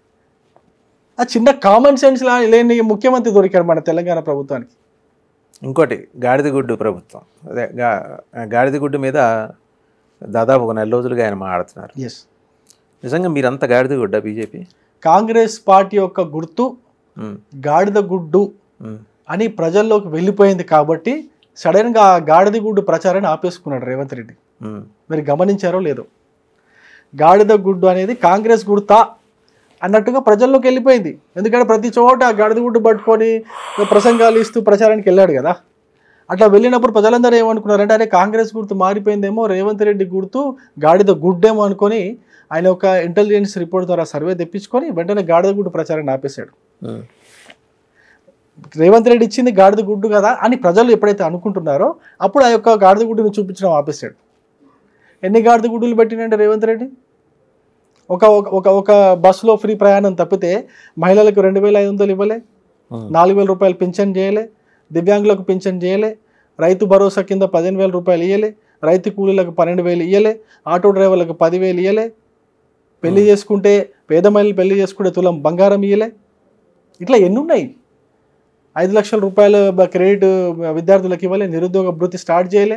[SPEAKER 1] ఆ చిన్న కామన్ సెన్స్ లా లేని ముఖ్యమంత్రి దొరికాడు మన తెలంగాణ ప్రభుత్వానికి
[SPEAKER 2] ఇంకోటి గాడిదగుడ్డు ప్రభుత్వం అదే గా గాడిదగుడ్డు మీద దాదాపు ఒక నెల రోజులుగా ఆయన మాట్లాడుతున్నారు
[SPEAKER 1] ఎస్
[SPEAKER 2] నిజంగా మీరంతా గాడిదగుడ్డా బీజేపీ
[SPEAKER 1] కాంగ్రెస్ పార్టీ యొక్క గుర్తు గాడిద గుడ్డు అని ప్రజల్లోకి వెళ్ళిపోయింది కాబట్టి సడన్గా ఆ గాడిద గుడ్డు ప్రచారాన్ని ఆపేసుకున్నాడు రేవంత్ రెడ్డి మీరు గమనించారో లేదో గాడిద గుడ్డు అనేది కాంగ్రెస్ గుర్తా అన్నట్టుగా ప్రజల్లోకి వెళ్ళిపోయింది ఎందుకంటే ప్రతి చోట ఆ గాడిద గుడ్డు పట్టుకొని ప్రసంగాలు ఇస్తూ ప్రచారానికి వెళ్ళాడు కదా అట్లా వెళ్ళినప్పుడు ప్రజలందరూ ఏమనుకున్నారంటే అరే కాంగ్రెస్ గుర్తు మారిపోయిందేమో రేవంత్ రెడ్డి గుర్తు గాడిద గుడ్డేమో అనుకొని ఆయన ఒక ఇంటెలిజెన్స్ రిపోర్ట్ ద్వారా సర్వే తెప్పించుకొని వెంటనే గాడిద గుడ్డు ప్రచారాన్ని ఆపేశాడు రేవంత్ రెడ్డి ఇచ్చింది గాడిద గుడ్డు కదా అని ప్రజలు ఎప్పుడైతే అనుకుంటున్నారో అప్పుడు ఆ యొక్క గాడిద గుడ్డుని చూపించడం ఆపేశాడు ఎన్ని గాడిద గుడ్డులు పెట్టినంటే రేవంత్ రెడ్డి ఒక ఒక- ఒక ఒక బస్సులో ఫ్రీ ప్రయాణం తప్పితే మహిళలకు రెండు వేల ఐదు వందలు ఇవ్వలే నాలుగు వేల రూపాయలు పింఛన్ చేయలే దివ్యాంగులకు పింఛన్ చేయలే రైతు భరోసా కింద పదిహేను వేల రూపాయలు ఇయ్యలే రైతు కూలీలకు పన్నెండు వేలు ఇయ్యలే ఆటో డ్రైవర్లకు పదివేలు ఇయ్యలే పెళ్లి చేసుకుంటే పేద మహిళలు పెళ్లి చేసుకుంటే తులం బంగారం ఇయ్యలే ఇట్లా ఎన్ని ఉన్నాయి ఐదు లక్షల రూపాయలు బ- క్రెడిట్ విద్యార్థులకు ఇవ్వలే నిరుద్యోగ భృతి స్టార్ట్ చేయలే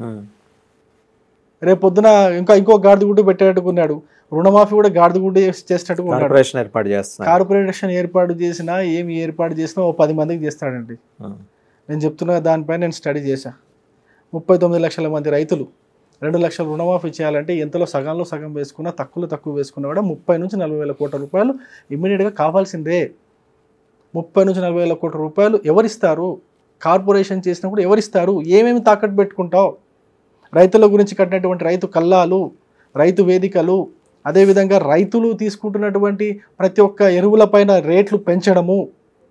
[SPEAKER 1] రేపు పొద్దున ఇంకా ఇంకో గాడిద గుడ్డు పెట్టేటట్టుకున్నాడు రుణమాఫీ కూడా గాడిద గుడ్డు చేసేటట్టుగా ఉన్నాడు
[SPEAKER 2] కార్పొరేషన్ ఏర్పాటు చేస్తున్నారు
[SPEAKER 1] కార్పొరేషన్ ఏర్పాటు చేసినా ఏమి ఏర్పాటు చేసినా ఓ పది మందికి చేస్తాడండి
[SPEAKER 2] ఉమ్.
[SPEAKER 1] నేను చెప్తున్నా దానిపైన నేను స్టడీ చేశా ముప్పై తొమ్మిది లక్షల మంది రైతులు రెండు లక్షల రుణమాఫీ చేయాలంటే ఎంతలో సగంలో సగం వేసుకున్నా తక్కువలో తక్కువ వేసుకున్నా కూడా ముప్పై నుంచి నలభై వేల కోట్ల రూపాయలు ఇమ్మీడియట్గా కావాల్సిందే ముప్పై నుంచి నలభై వేల కోట్ల రూపాయలు ఎవరిస్తారు కార్పొరేషన్ చేసినప్పుడు ఎవరిస్తారు ఏమేమి తాకట్టు పెట్టుకుంటావు రైతుల గురించి కట్టినటువంటి రైతు కల్లాలు రైతు వేదికలు అదేవిధంగా రైతులు తీసుకుంటున్నటువంటి ప్రతి ఒక్క ఎరువులపైన రేట్లు పెంచడము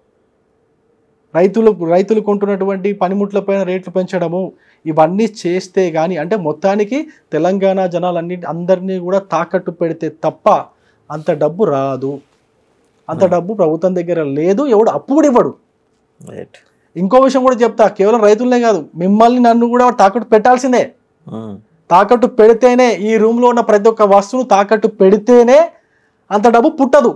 [SPEAKER 1] రైతులు రైతులు కొంటున్నటువంటి పనిముట్లపైన రేట్లు పెంచడము ఇవన్నీ చేస్తే కానీ అంటే మొత్తానికి తెలంగాణ జనాలన్ని అందరినీ కూడా తాకట్టు పెడితే తప్ప అంత డబ్బు రాదు అంత డబ్బు ప్రభుత్వం దగ్గర లేదు ఎవడు అప్పు కూడా ఇవ్వడు
[SPEAKER 2] రైట్
[SPEAKER 1] ఇంకో విషయం కూడా చెప్తా కేవలం రైతులనే కాదు మిమ్మల్ని నన్ను కూడా తాకట్టు పెట్టాల్సిందే
[SPEAKER 2] ఉమ్.
[SPEAKER 1] తాకట్టు పెడితేనే ఈ రూమ్లో ఉన్న ప్రతి ఒక్క వస్తువును తాకట్టు పెడితేనే అంత డబ్బు పుట్టదు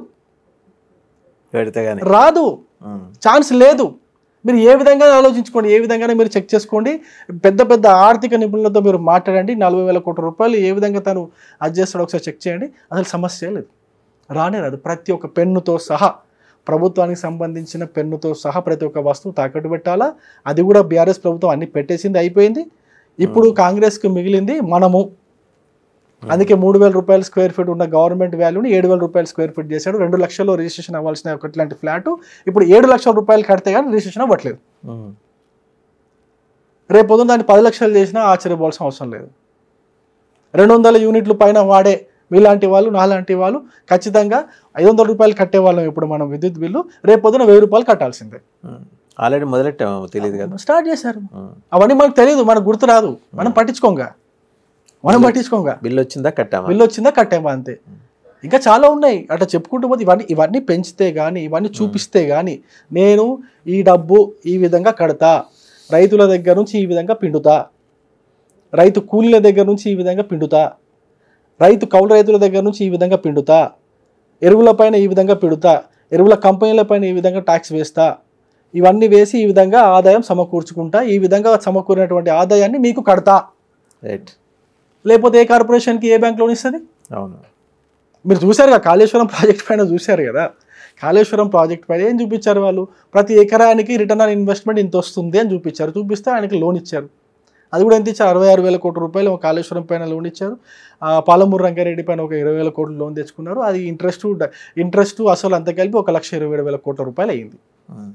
[SPEAKER 2] పెడితే కానీ
[SPEAKER 1] రాదు ఛాన్స్ లేదు మీరు ఏ విధంగా ఆలోచించుకోండి ఏ విధంగా మీరు చెక్ చేసుకోండి పెద్ద పెద్ద ఆర్థిక నిపుణులతో మీరు మాట్లాడండి నలభై వేల కోట్ల రూపాయలు ఏ విధంగా తను అది చేస్తాడో ఒకసారి చెక్ చేయండి అసలు సమస్య లేదు రానే రాదు ప్రతి ఒక్క పెన్నుతో సహా ప్రభుత్వానికి సంబంధించిన పెన్నుతో సహా ప్రతి ఒక్క వస్తువు తాకట్టు పెట్టాలా అది కూడా బీఆర్ఎస్ ప్రభుత్వం అన్ని పెట్టేసింది అయిపోయింది ఇప్పుడు కాంగ్రెస్కి మిగిలింది మనము అందుకే మూడు వేల రూపాయల స్క్వేర్ ఫీట్ ఉన్న గవర్నమెంట్ వాల్యూని ఏడు వేల రూపాయల స్క్వేర్ ఫీట్ చేశాడు రెండు లక్షల్లో రిజిస్ట్రేషన్ అవ్వాల్సిన ఒకట్లాంటి ఫ్లాట్ ఇప్పుడు ఏడు లక్షల రూపాయలు కడితే కానీ రిజిస్ట్రేషన్ అవ్వట్లేదు
[SPEAKER 2] ఉమ్.
[SPEAKER 1] రేపు పొద్దున దాన్ని పది లక్షలు చేసినా ఆశ్చర్యపోవాల్సిన అవసరం లేదు రెండు వందల యూనిట్లు పైన వాడే మీలాంటి వాళ్ళు నాలాంటి వాళ్ళు ఖచ్చితంగా ఐదు వందల రూపాయలు కట్టేవాళ్ళం ఇప్పుడు మనం విద్యుత్ బిల్లు రేపు పొద్దున వెయ్యి రూపాయలు కట్టాల్సిందే
[SPEAKER 2] ఉమ్. ఆల్రెడీ మొదలెట్టాము తెలియదు కదా
[SPEAKER 1] స్టార్ట్ చేశారు
[SPEAKER 2] ఉమ్.
[SPEAKER 1] అవన్నీ మనకు తెలియదు మనకు గుర్తు రాదు మనం పట్టించుకోంగా మనం పట్టించుకోంగా
[SPEAKER 2] బిల్లు వచ్చిందా కట్టామా
[SPEAKER 1] బిల్లు వచ్చిందా కట్టామా అంతే ఇంకా చాలా ఉన్నాయి అట్లా చెప్పుకుంటూ పోతే ఇవన్నీ ఇవన్నీ పెంచితే కానీ ఇవన్నీ చూపిస్తే కానీ నేను ఈ డబ్బు ఈ విధంగా కడతా రైతుల దగ్గర నుంచి ఈ విధంగా పిండుతా రైతు కూలీల దగ్గర నుంచి ఈ విధంగా పిండుతా రైతు కౌలు రైతుల దగ్గర నుంచి ఈ విధంగా పిండుతా ఎరువులపైన ఈ విధంగా పిండుతా ఎరువుల కంపెనీలపైన ఈ విధంగా ట్యాక్స్ వేస్తా ఇవన్నీ వేసి ఈ విధంగా ఆదాయం సమకూర్చుకుంటా ఈ విధంగా సమకూరినటువంటి ఆదాయాన్ని మీకు కడతా
[SPEAKER 2] రైట్
[SPEAKER 1] లేకపోతే ఏ కార్పొరేషన్కి ఏ బ్యాంక్ లోన్ ఇస్తుంది
[SPEAKER 2] అవును
[SPEAKER 1] మీరు చూశారు కదా కాళేశ్వరం ప్రాజెక్ట్ పైన చూశారు కదా కాళేశ్వరం ప్రాజెక్ట్ పైన ఏం చూపించారు వాళ్ళు ప్రతి ఎకరానికి రిటర్న్ ఆన్ ఇన్వెస్ట్మెంట్ ఇంత వస్తుంది అని చూపించారు చూపిస్తే ఆయనకి లోన్ ఇచ్చారు అది కూడా ఎంత ఇచ్చారు అరవై ఆరు వేల కోట్ల రూపాయలు ఒక కాళేశ్వరం పైన లోన్ ఇచ్చారు ఆ, పాలమూరు రంగారెడ్డి పైన ఒక ఇరవై వేల కోట్లు లోన్ తెచ్చుకున్నారు అది ఇంట్రెస్ట్ ఇంట్రెస్ట్ అసలు అంత కలిపి ఒక లక్ష ఇరవై ఏడు వేల కోట్ల రూపాయలు అయ్యింది
[SPEAKER 2] ఉమ్.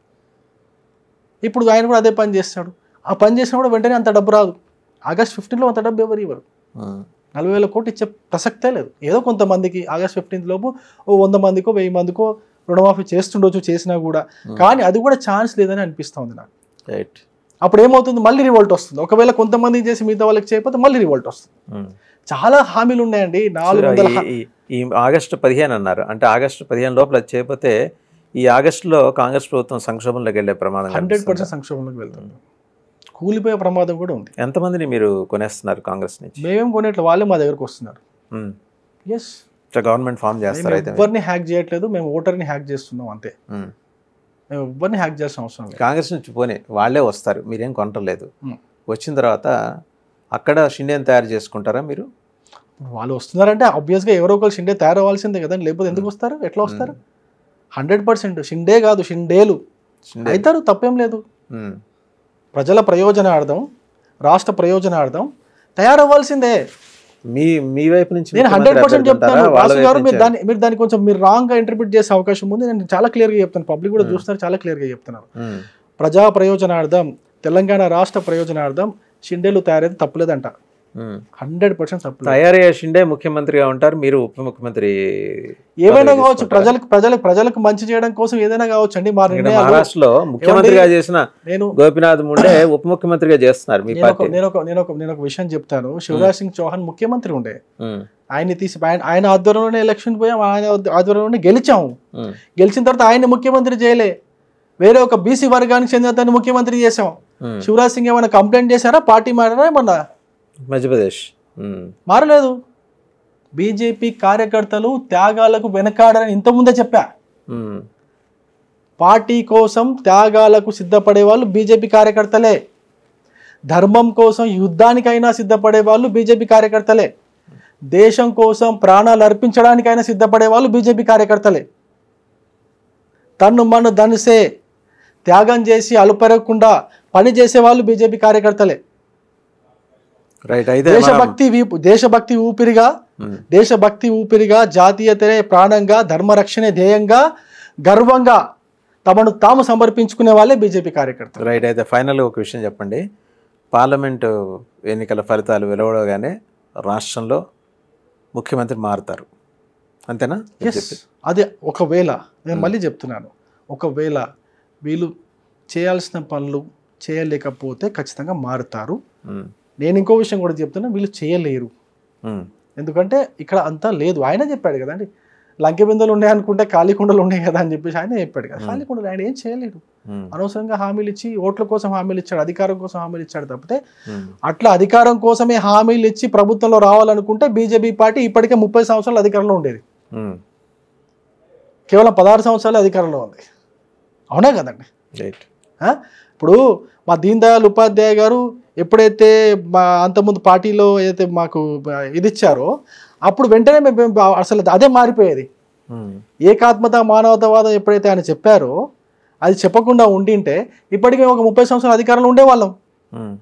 [SPEAKER 1] ఇప్పుడు ఆయన కూడా అదే పని చేస్తాడు ఆ పని చేసినా కూడా వెంటనే అంత డబ్బు రాదు ఆగస్ట్ ఫిఫ్టీన్లో అంత డబ్బు ఎవరు ఇవ్వరు
[SPEAKER 2] ఉమ్.
[SPEAKER 1] నలభై వేల కోట్లు ఇచ్చే ప్రసక్తే లేదు ఏదో కొంతమందికి ఆగస్ట్ ఫిఫ్టీన్త్ లోపు ఓ వంద మందికో వెయ్యి మందికో రుణమాఫీ చేస్తుండొచ్చు చేసినా కూడా కానీ అది కూడా ఛాన్స్ లేదని అనిపిస్తుంది నాకు
[SPEAKER 2] రైట్
[SPEAKER 1] అప్పుడు ఏమవుతుంది మళ్ళీ రివోల్ట్ వస్తుంది ఒకవేళ కొంతమంది చేసి మిగతా వాళ్ళకి చేయకపోతే మళ్ళీ రివోల్ట్ వస్తుంది
[SPEAKER 2] ఉమ్.
[SPEAKER 1] చాలా హామీలు ఉన్నాయండి నాలుగు
[SPEAKER 2] సరే,
[SPEAKER 1] వందల
[SPEAKER 2] ఈ- ఈ- ఈ ఆగస్టు పదిహేను అన్నారు అంటే ఆగస్టు పదిహేను లోపల అది చేయకపోతే ఈ ఆగస్టులో కాంగ్రెస్ ప్రభుత్వం సంక్షోభంలోకి వెళ్ళే ప్రమాదం
[SPEAKER 1] హండ్రెడ్
[SPEAKER 2] కనిపిస్తుందా?
[SPEAKER 1] పర్సెంట్ సంక్షోభంలోకి వెళ్తుంది కూలిపోయే ప్రమాదం కూడా ఉంది
[SPEAKER 2] ఎంతమందిని మీరు కొనేస్తున్నారు కాంగ్రెస్ నుంచి
[SPEAKER 1] మేమేం కొనేట్లు వాళ్ళే మా దగ్గరకు వస్తున్నారు
[SPEAKER 2] ఉమ్.
[SPEAKER 1] ఎస్
[SPEAKER 2] ఇట్లా గవర్నమెంట్ ఫామ్ చేస్తారు అయితే
[SPEAKER 1] ఎవరిని హ్యాక్ చేయట్లేదు మేము ఓటర్ని హ్యాక్ చేస్తున్నాం అంతే
[SPEAKER 2] ఉమ్.
[SPEAKER 1] మేము ఎవరిని హ్యాక్ చేయాల్సిన అవసరం లేదు
[SPEAKER 2] కాంగ్రెస్ నుంచి పోనీ వాళ్ళే వస్తారు మీరేం కొనటలేదు
[SPEAKER 1] ఉమ్.
[SPEAKER 2] వచ్చిన తర్వాత అక్కడ షిండేని తయారు చేసుకుంటారా మీరు
[SPEAKER 1] వాళ్ళు వస్తున్నారంటే ఆబ్వియస్గా ఎవరో ఒకరు షిండే తయారవ్వాల్సిందే కదండి లేకపోతే ఎందుకు వస్తారు ఎట్లా వస్తారు హండ్రెడ్ పర్సెంట్ షిండే కాదు షిండేలు
[SPEAKER 2] షిండే
[SPEAKER 1] అవుతారు తప్పేం లేదు
[SPEAKER 2] ఉమ్.
[SPEAKER 1] ప్రజల ప్రయోజనార్థం రాష్ట్ర ప్రయోజనార్థం తయారవ్వాల్సిందే
[SPEAKER 2] మీ మీ వైపు నుంచి
[SPEAKER 1] నేను హండ్రెడ్
[SPEAKER 2] ముఖ్యమంత్రి
[SPEAKER 1] పర్సెంట్
[SPEAKER 2] అభ్యర్థి
[SPEAKER 1] చెప్తాను
[SPEAKER 2] ఉంటారా? వాళ్ళ
[SPEAKER 1] వాసు
[SPEAKER 2] వైపు
[SPEAKER 1] గారు మీరు
[SPEAKER 2] నుంచే?
[SPEAKER 1] దాన్ని మీరు దాన్ని కొంచెం మీరు రాంగ్ గా ఇంటర్ప్రిట్ చేసే అవకాశం ఉంది నేను చాలా క్లియర్గా చెప్తాను పబ్లిక్ కూడా చూస్తున్నారు చాలా క్లియర్గా చెప్తున్నాను
[SPEAKER 2] ఉమ్.
[SPEAKER 1] ప్రజా ప్రయోజనార్థం తెలంగాణ రాష్ట్ర ప్రయోజనార్థం షిండేలు తయారైతే తప్పలేదంట
[SPEAKER 2] ఉమ్.
[SPEAKER 1] హండ్రెడ్ పర్సెంట్ తప్పలేదు
[SPEAKER 2] తయారయ్యే షిండే ముఖ్యమంత్రిగా ఉంటారు మీరు ఉప ముఖ్యమంత్రి
[SPEAKER 1] ఏమైనా
[SPEAKER 2] పదవి
[SPEAKER 1] కావచ్చు
[SPEAKER 2] తీసుకుంటారా?
[SPEAKER 1] ప్రజలకు ప్రజలకు ప్రజలకు మంచి చేయడం కోసం ఏదైనా కావచ్చు అండి మా
[SPEAKER 2] ఇక్కడ
[SPEAKER 1] నిర్ణయాలు
[SPEAKER 2] మహారాష్ట్రలో ముఖ్యమంత్రిగా చేసిన
[SPEAKER 1] నేను
[SPEAKER 2] గోపినాథ్ ముండే ఉప ముఖ్యమంత్రిగా చేస్తున్నారు మీ
[SPEAKER 1] నేను ఒక
[SPEAKER 2] పార్టీ
[SPEAKER 1] నేను ఒక నేను ఒక నేను ఒక విషయం చెప్తాను శివరాజ్ సింగ్ చౌహాన్ ముఖ్యమంత్రి ఉండే
[SPEAKER 2] ఉమ్.
[SPEAKER 1] ఆయన్ని తీసి ఆయన ఆయన ఆధ్వర్యంలోనే ఎలక్షన్ పోయాం ఆయన ఆధ్వర్యంలోనే గెలిచాము
[SPEAKER 2] ఉమ్.
[SPEAKER 1] గెలిచిన తర్వాత ఆయన్ని ముఖ్యమంత్రి చేయలే వేరే ఒక బీసీ వర్గానికి చెందిన అతన్ని ముఖ్యమంత్రి చేసాం
[SPEAKER 2] ఉమ్.
[SPEAKER 1] శివరాజ్ సింగ్ ఏమైనా కంప్లైంట్ చేశారా పార్టీ మారారా ఏమన్నా
[SPEAKER 2] మధ్యప్రదేశ్ ఉమ్.
[SPEAKER 1] మారలేదు బీజేపీ కార్యకర్తలు త్యాగాలకు వెనకాడని ఇంతకుముందే చెప్పా
[SPEAKER 2] ఉమ్.
[SPEAKER 1] పార్టీ కోసం త్యాగాలకు సిద్ధపడే వాళ్ళు బీజేపీ కార్యకర్తలే ధర్మం కోసం యుద్ధానికైనా సిద్ధపడే వాళ్ళు బీజేపీ కార్యకర్తలే దేశం కోసం ప్రాణాలు అర్పించడానికైనా సిద్ధపడే వాళ్ళు బీజేపీ కార్యకర్తలే తన్ను మన్ను దనిసే త్యాగం చేసి అలుపెరగకుండా పని చేసే వాళ్ళు బీజేపీ కార్యకర్తలే
[SPEAKER 2] రైట్ అయితే మనం-
[SPEAKER 1] దేశభక్తి వీపు దేశభక్తి ఊపిరిగా
[SPEAKER 2] ఉమ్.
[SPEAKER 1] దేశభక్తి ఊపిరిగా జాతీయతనే ప్రాణంగా ధర్మరక్షణే ధ్యేయంగా గర్వంగా తమను తాము సమర్పించుకునే వాళ్ళే బీజేపీ కార్యకర్తలు
[SPEAKER 2] రైట్ అయితే ఫైనల్ ఒక విషయం చెప్పండి పార్లమెంటు ఎన్నికల ఫలితాలు వెలువడగానే రాష్ట్రంలో ముఖ్యమంత్రి మారుతారు అంతేనా
[SPEAKER 1] ఎస్ అదే ఒకవేళ నేను మళ్ళీ చెప్తున్నాను ఒకవేళ వీళ్ళు చేయాల్సిన పనులు చేయలేకపోతే ఖచ్చితంగా మారుతారు
[SPEAKER 2] ఉమ్.
[SPEAKER 1] నేను ఇంకో విషయం కూడా చెప్తున్నా వీళ్ళు చేయలేరు
[SPEAKER 2] ఉమ్.
[SPEAKER 1] ఎందుకంటే ఇక్కడ అంతా లేదు ఆయన చెప్పాడు కదండి లంకె బిందెలు ఉన్నాయి అనుకుంటే ఖాళీ కుండలు ఉన్నాయి కదా అని చెప్పేసి ఆయన చెప్పాడు కదా ఖాళీ కుండలు ఆయన ఏం చేయలేడు
[SPEAKER 2] ఉమ్.
[SPEAKER 1] అనవసరంగా హామీలు ఇచ్చి ఓట్ల కోసం హామీలు ఇచ్చాడు అధికారం కోసం హామీలు ఇచ్చాడు తప్పితే
[SPEAKER 2] ఉమ్.
[SPEAKER 1] అట్లా అధికారం కోసమే హామీలు ఇచ్చి ప్రభుత్వంలో రావాలనుకుంటే బీజేపీ పార్టీ ఇప్పటికే ముప్పై సంవత్సరాలు అధికారంలో ఉండేది
[SPEAKER 2] ఉమ్.
[SPEAKER 1] కేవలం పదహారు సంవత్సరాలు అధికారంలో ఉంది అవునా కదండి
[SPEAKER 2] రైట్
[SPEAKER 1] ఆ? ఇప్పుడు మా దీన్ దయాళ్ ఉపాధ్యాయ గారు ఎప్పుడైతే మా అంతకుముందు పార్టీలో ఏదైతే మాకు ఇది ఇచ్చారో అప్పుడు వెంటనే మేము మేము అసలు అదే మారిపోయేది
[SPEAKER 2] ఉమ్.
[SPEAKER 1] ఏకాత్మత మానవతావాదం ఎప్పుడైతే ఆయన చెప్పారో అది చెప్పకుండా ఉండింటే ఇప్పటికీ మేము ఒక ముప్పై సంవత్సరాల అధికారంలో ఉండేవాళ్ళం
[SPEAKER 2] ఉమ్.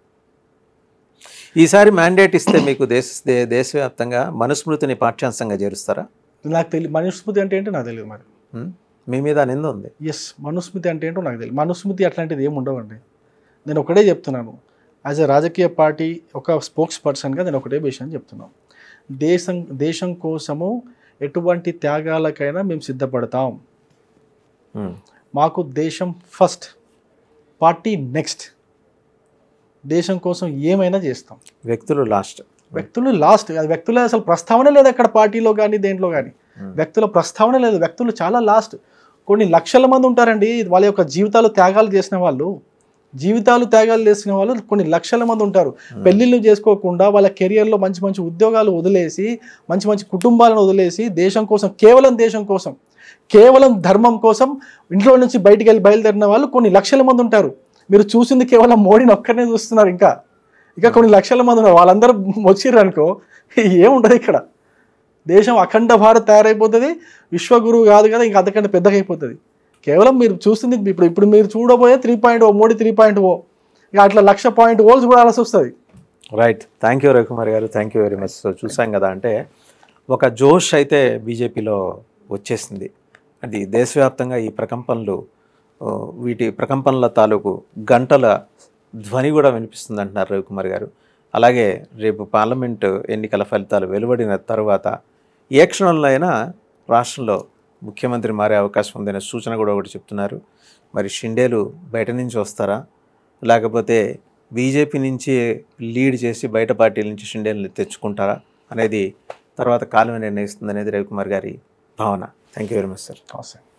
[SPEAKER 2] ఈసారి మ్యాండేట్ ఇస్తే మీకు దేశ దే- దేశవ్యాప్తంగా మనుస్మృతిని పాఠ్యాంశంగా చేరుస్తారా
[SPEAKER 1] నాకు తెలియదు మనుస్మృతి అంటే ఏంటో నాకు తెలియదు మరి
[SPEAKER 2] ఉమ్. మీ మీద నింద ఉంది
[SPEAKER 1] ఎస్ మనుస్మృతి అంటే ఏంటో నాకు తెలియదు మనుస్మృతి అట్లాంటిది ఏమి ఉండవండి నేను ఒకటే చెప్తున్నాను యాజ్ ఎ రాజకీయ పార్టీ ఒక స్పోక్స్ పర్సన్గా నేను ఒకటే విషయం చెప్తున్నాను దేశం దేశం కోసము ఎటువంటి త్యాగాలకైనా మేము సిద్ధపడతాం
[SPEAKER 2] ఉమ్.
[SPEAKER 1] మాకు దేశం ఫస్ట్ పార్టీ నెక్స్ట్ దేశం కోసం ఏమైనా చేస్తాం
[SPEAKER 2] వ్యక్తులు లాస్ట్
[SPEAKER 1] వ్యక్తులు లాస్ట్ అది వ్యక్తుల అసలు ప్రస్తావన లేదు అక్కడ పార్టీలో కానీ దేంట్లో కానీ
[SPEAKER 2] Hmm.
[SPEAKER 1] వ్యక్తుల ప్రస్తావన లేదు వ్యక్తులు చాలా లాస్ట్ కొన్ని లక్షల మంది ఉంటారండి వాళ్ళ యొక్క జీవితాలు త్యాగాలు చేసిన వాళ్ళు జీవితాలు త్యాగాలు చేసిన వాళ్ళు కొన్ని లక్షల మంది ఉంటారు పెళ్ళిళ్ళు చేసుకోకుండా వాళ్ళ కెరియర్లో మంచి మంచి ఉద్యోగాలు వదిలేసి మంచి మంచి కుటుంబాలను వదిలేసి దేశం కోసం కేవలం దేశం కోసం కేవలం ధర్మం కోసం ఇంట్లో నుంచి బయటికి వెళ్ళి బయలుదేరిన వాళ్ళు కొన్ని లక్షల మంది ఉంటారు మీరు చూసింది కేవలం మోడీని ఒక్కరినే చూస్తున్నారు ఇంకా ఇంకా కొన్ని లక్షల మంది ఉన్నారు వాళ్ళందరూ వచ్చిర్రు అనుకో ఏముండదు ఇక్కడ దేశం అఖండ భారత్ తయారైపోతుంది విశ్వగురువు కాదు కదా ఇంకా అంతకంటే పెద్దగా అయిపోతుంది కేవలం మీరు చూస్తుంది ఇప్పుడు ఇప్పుడు మీరు చూడబోయే three point O Modi three point O ఇక అట్లా లక్ష పాయింట్ ఓల్స్ కూడా అలసి వస్తుంది
[SPEAKER 2] రైట్ థ్యాంక్ యూ రవికుమార్ గారు thank you very much so చూసాం కదా అంటే ఒక జోష్ అయితే బీజేపీలో వచ్చేసింది అది దేశవ్యాప్తంగా ఈ ప్రకంపనలు ఆ, వీటి ప్రకంపనల తాలూకు గంటల ధ్వని కూడా వినిపిస్తుంది అంటున్నారు రవికుమార్ గారు అలాగే రేపు పార్లమెంట్ ఎన్నికల ఫలితాలు వెలువడిన తర్వాత ఏ క్షణంలో అయినా రాష్ట్రంలో ముఖ్యమంత్రి మారే అవకాశం ఉందనే సూచన కూడా ఒకటి చెప్తున్నారు మరి షిండేలు బయట నుంచి వస్తారా లేకపోతే బీజేపీ నుంచి లీడ్ చేసి బయట పార్టీల నుంచి షిండేలను తెచ్చుకుంటారా అనేది తర్వాత కాలం నిర్ణయిస్తుంది అనేది రవికుమార్ గారి భావన thank you very much sir
[SPEAKER 1] అవసరం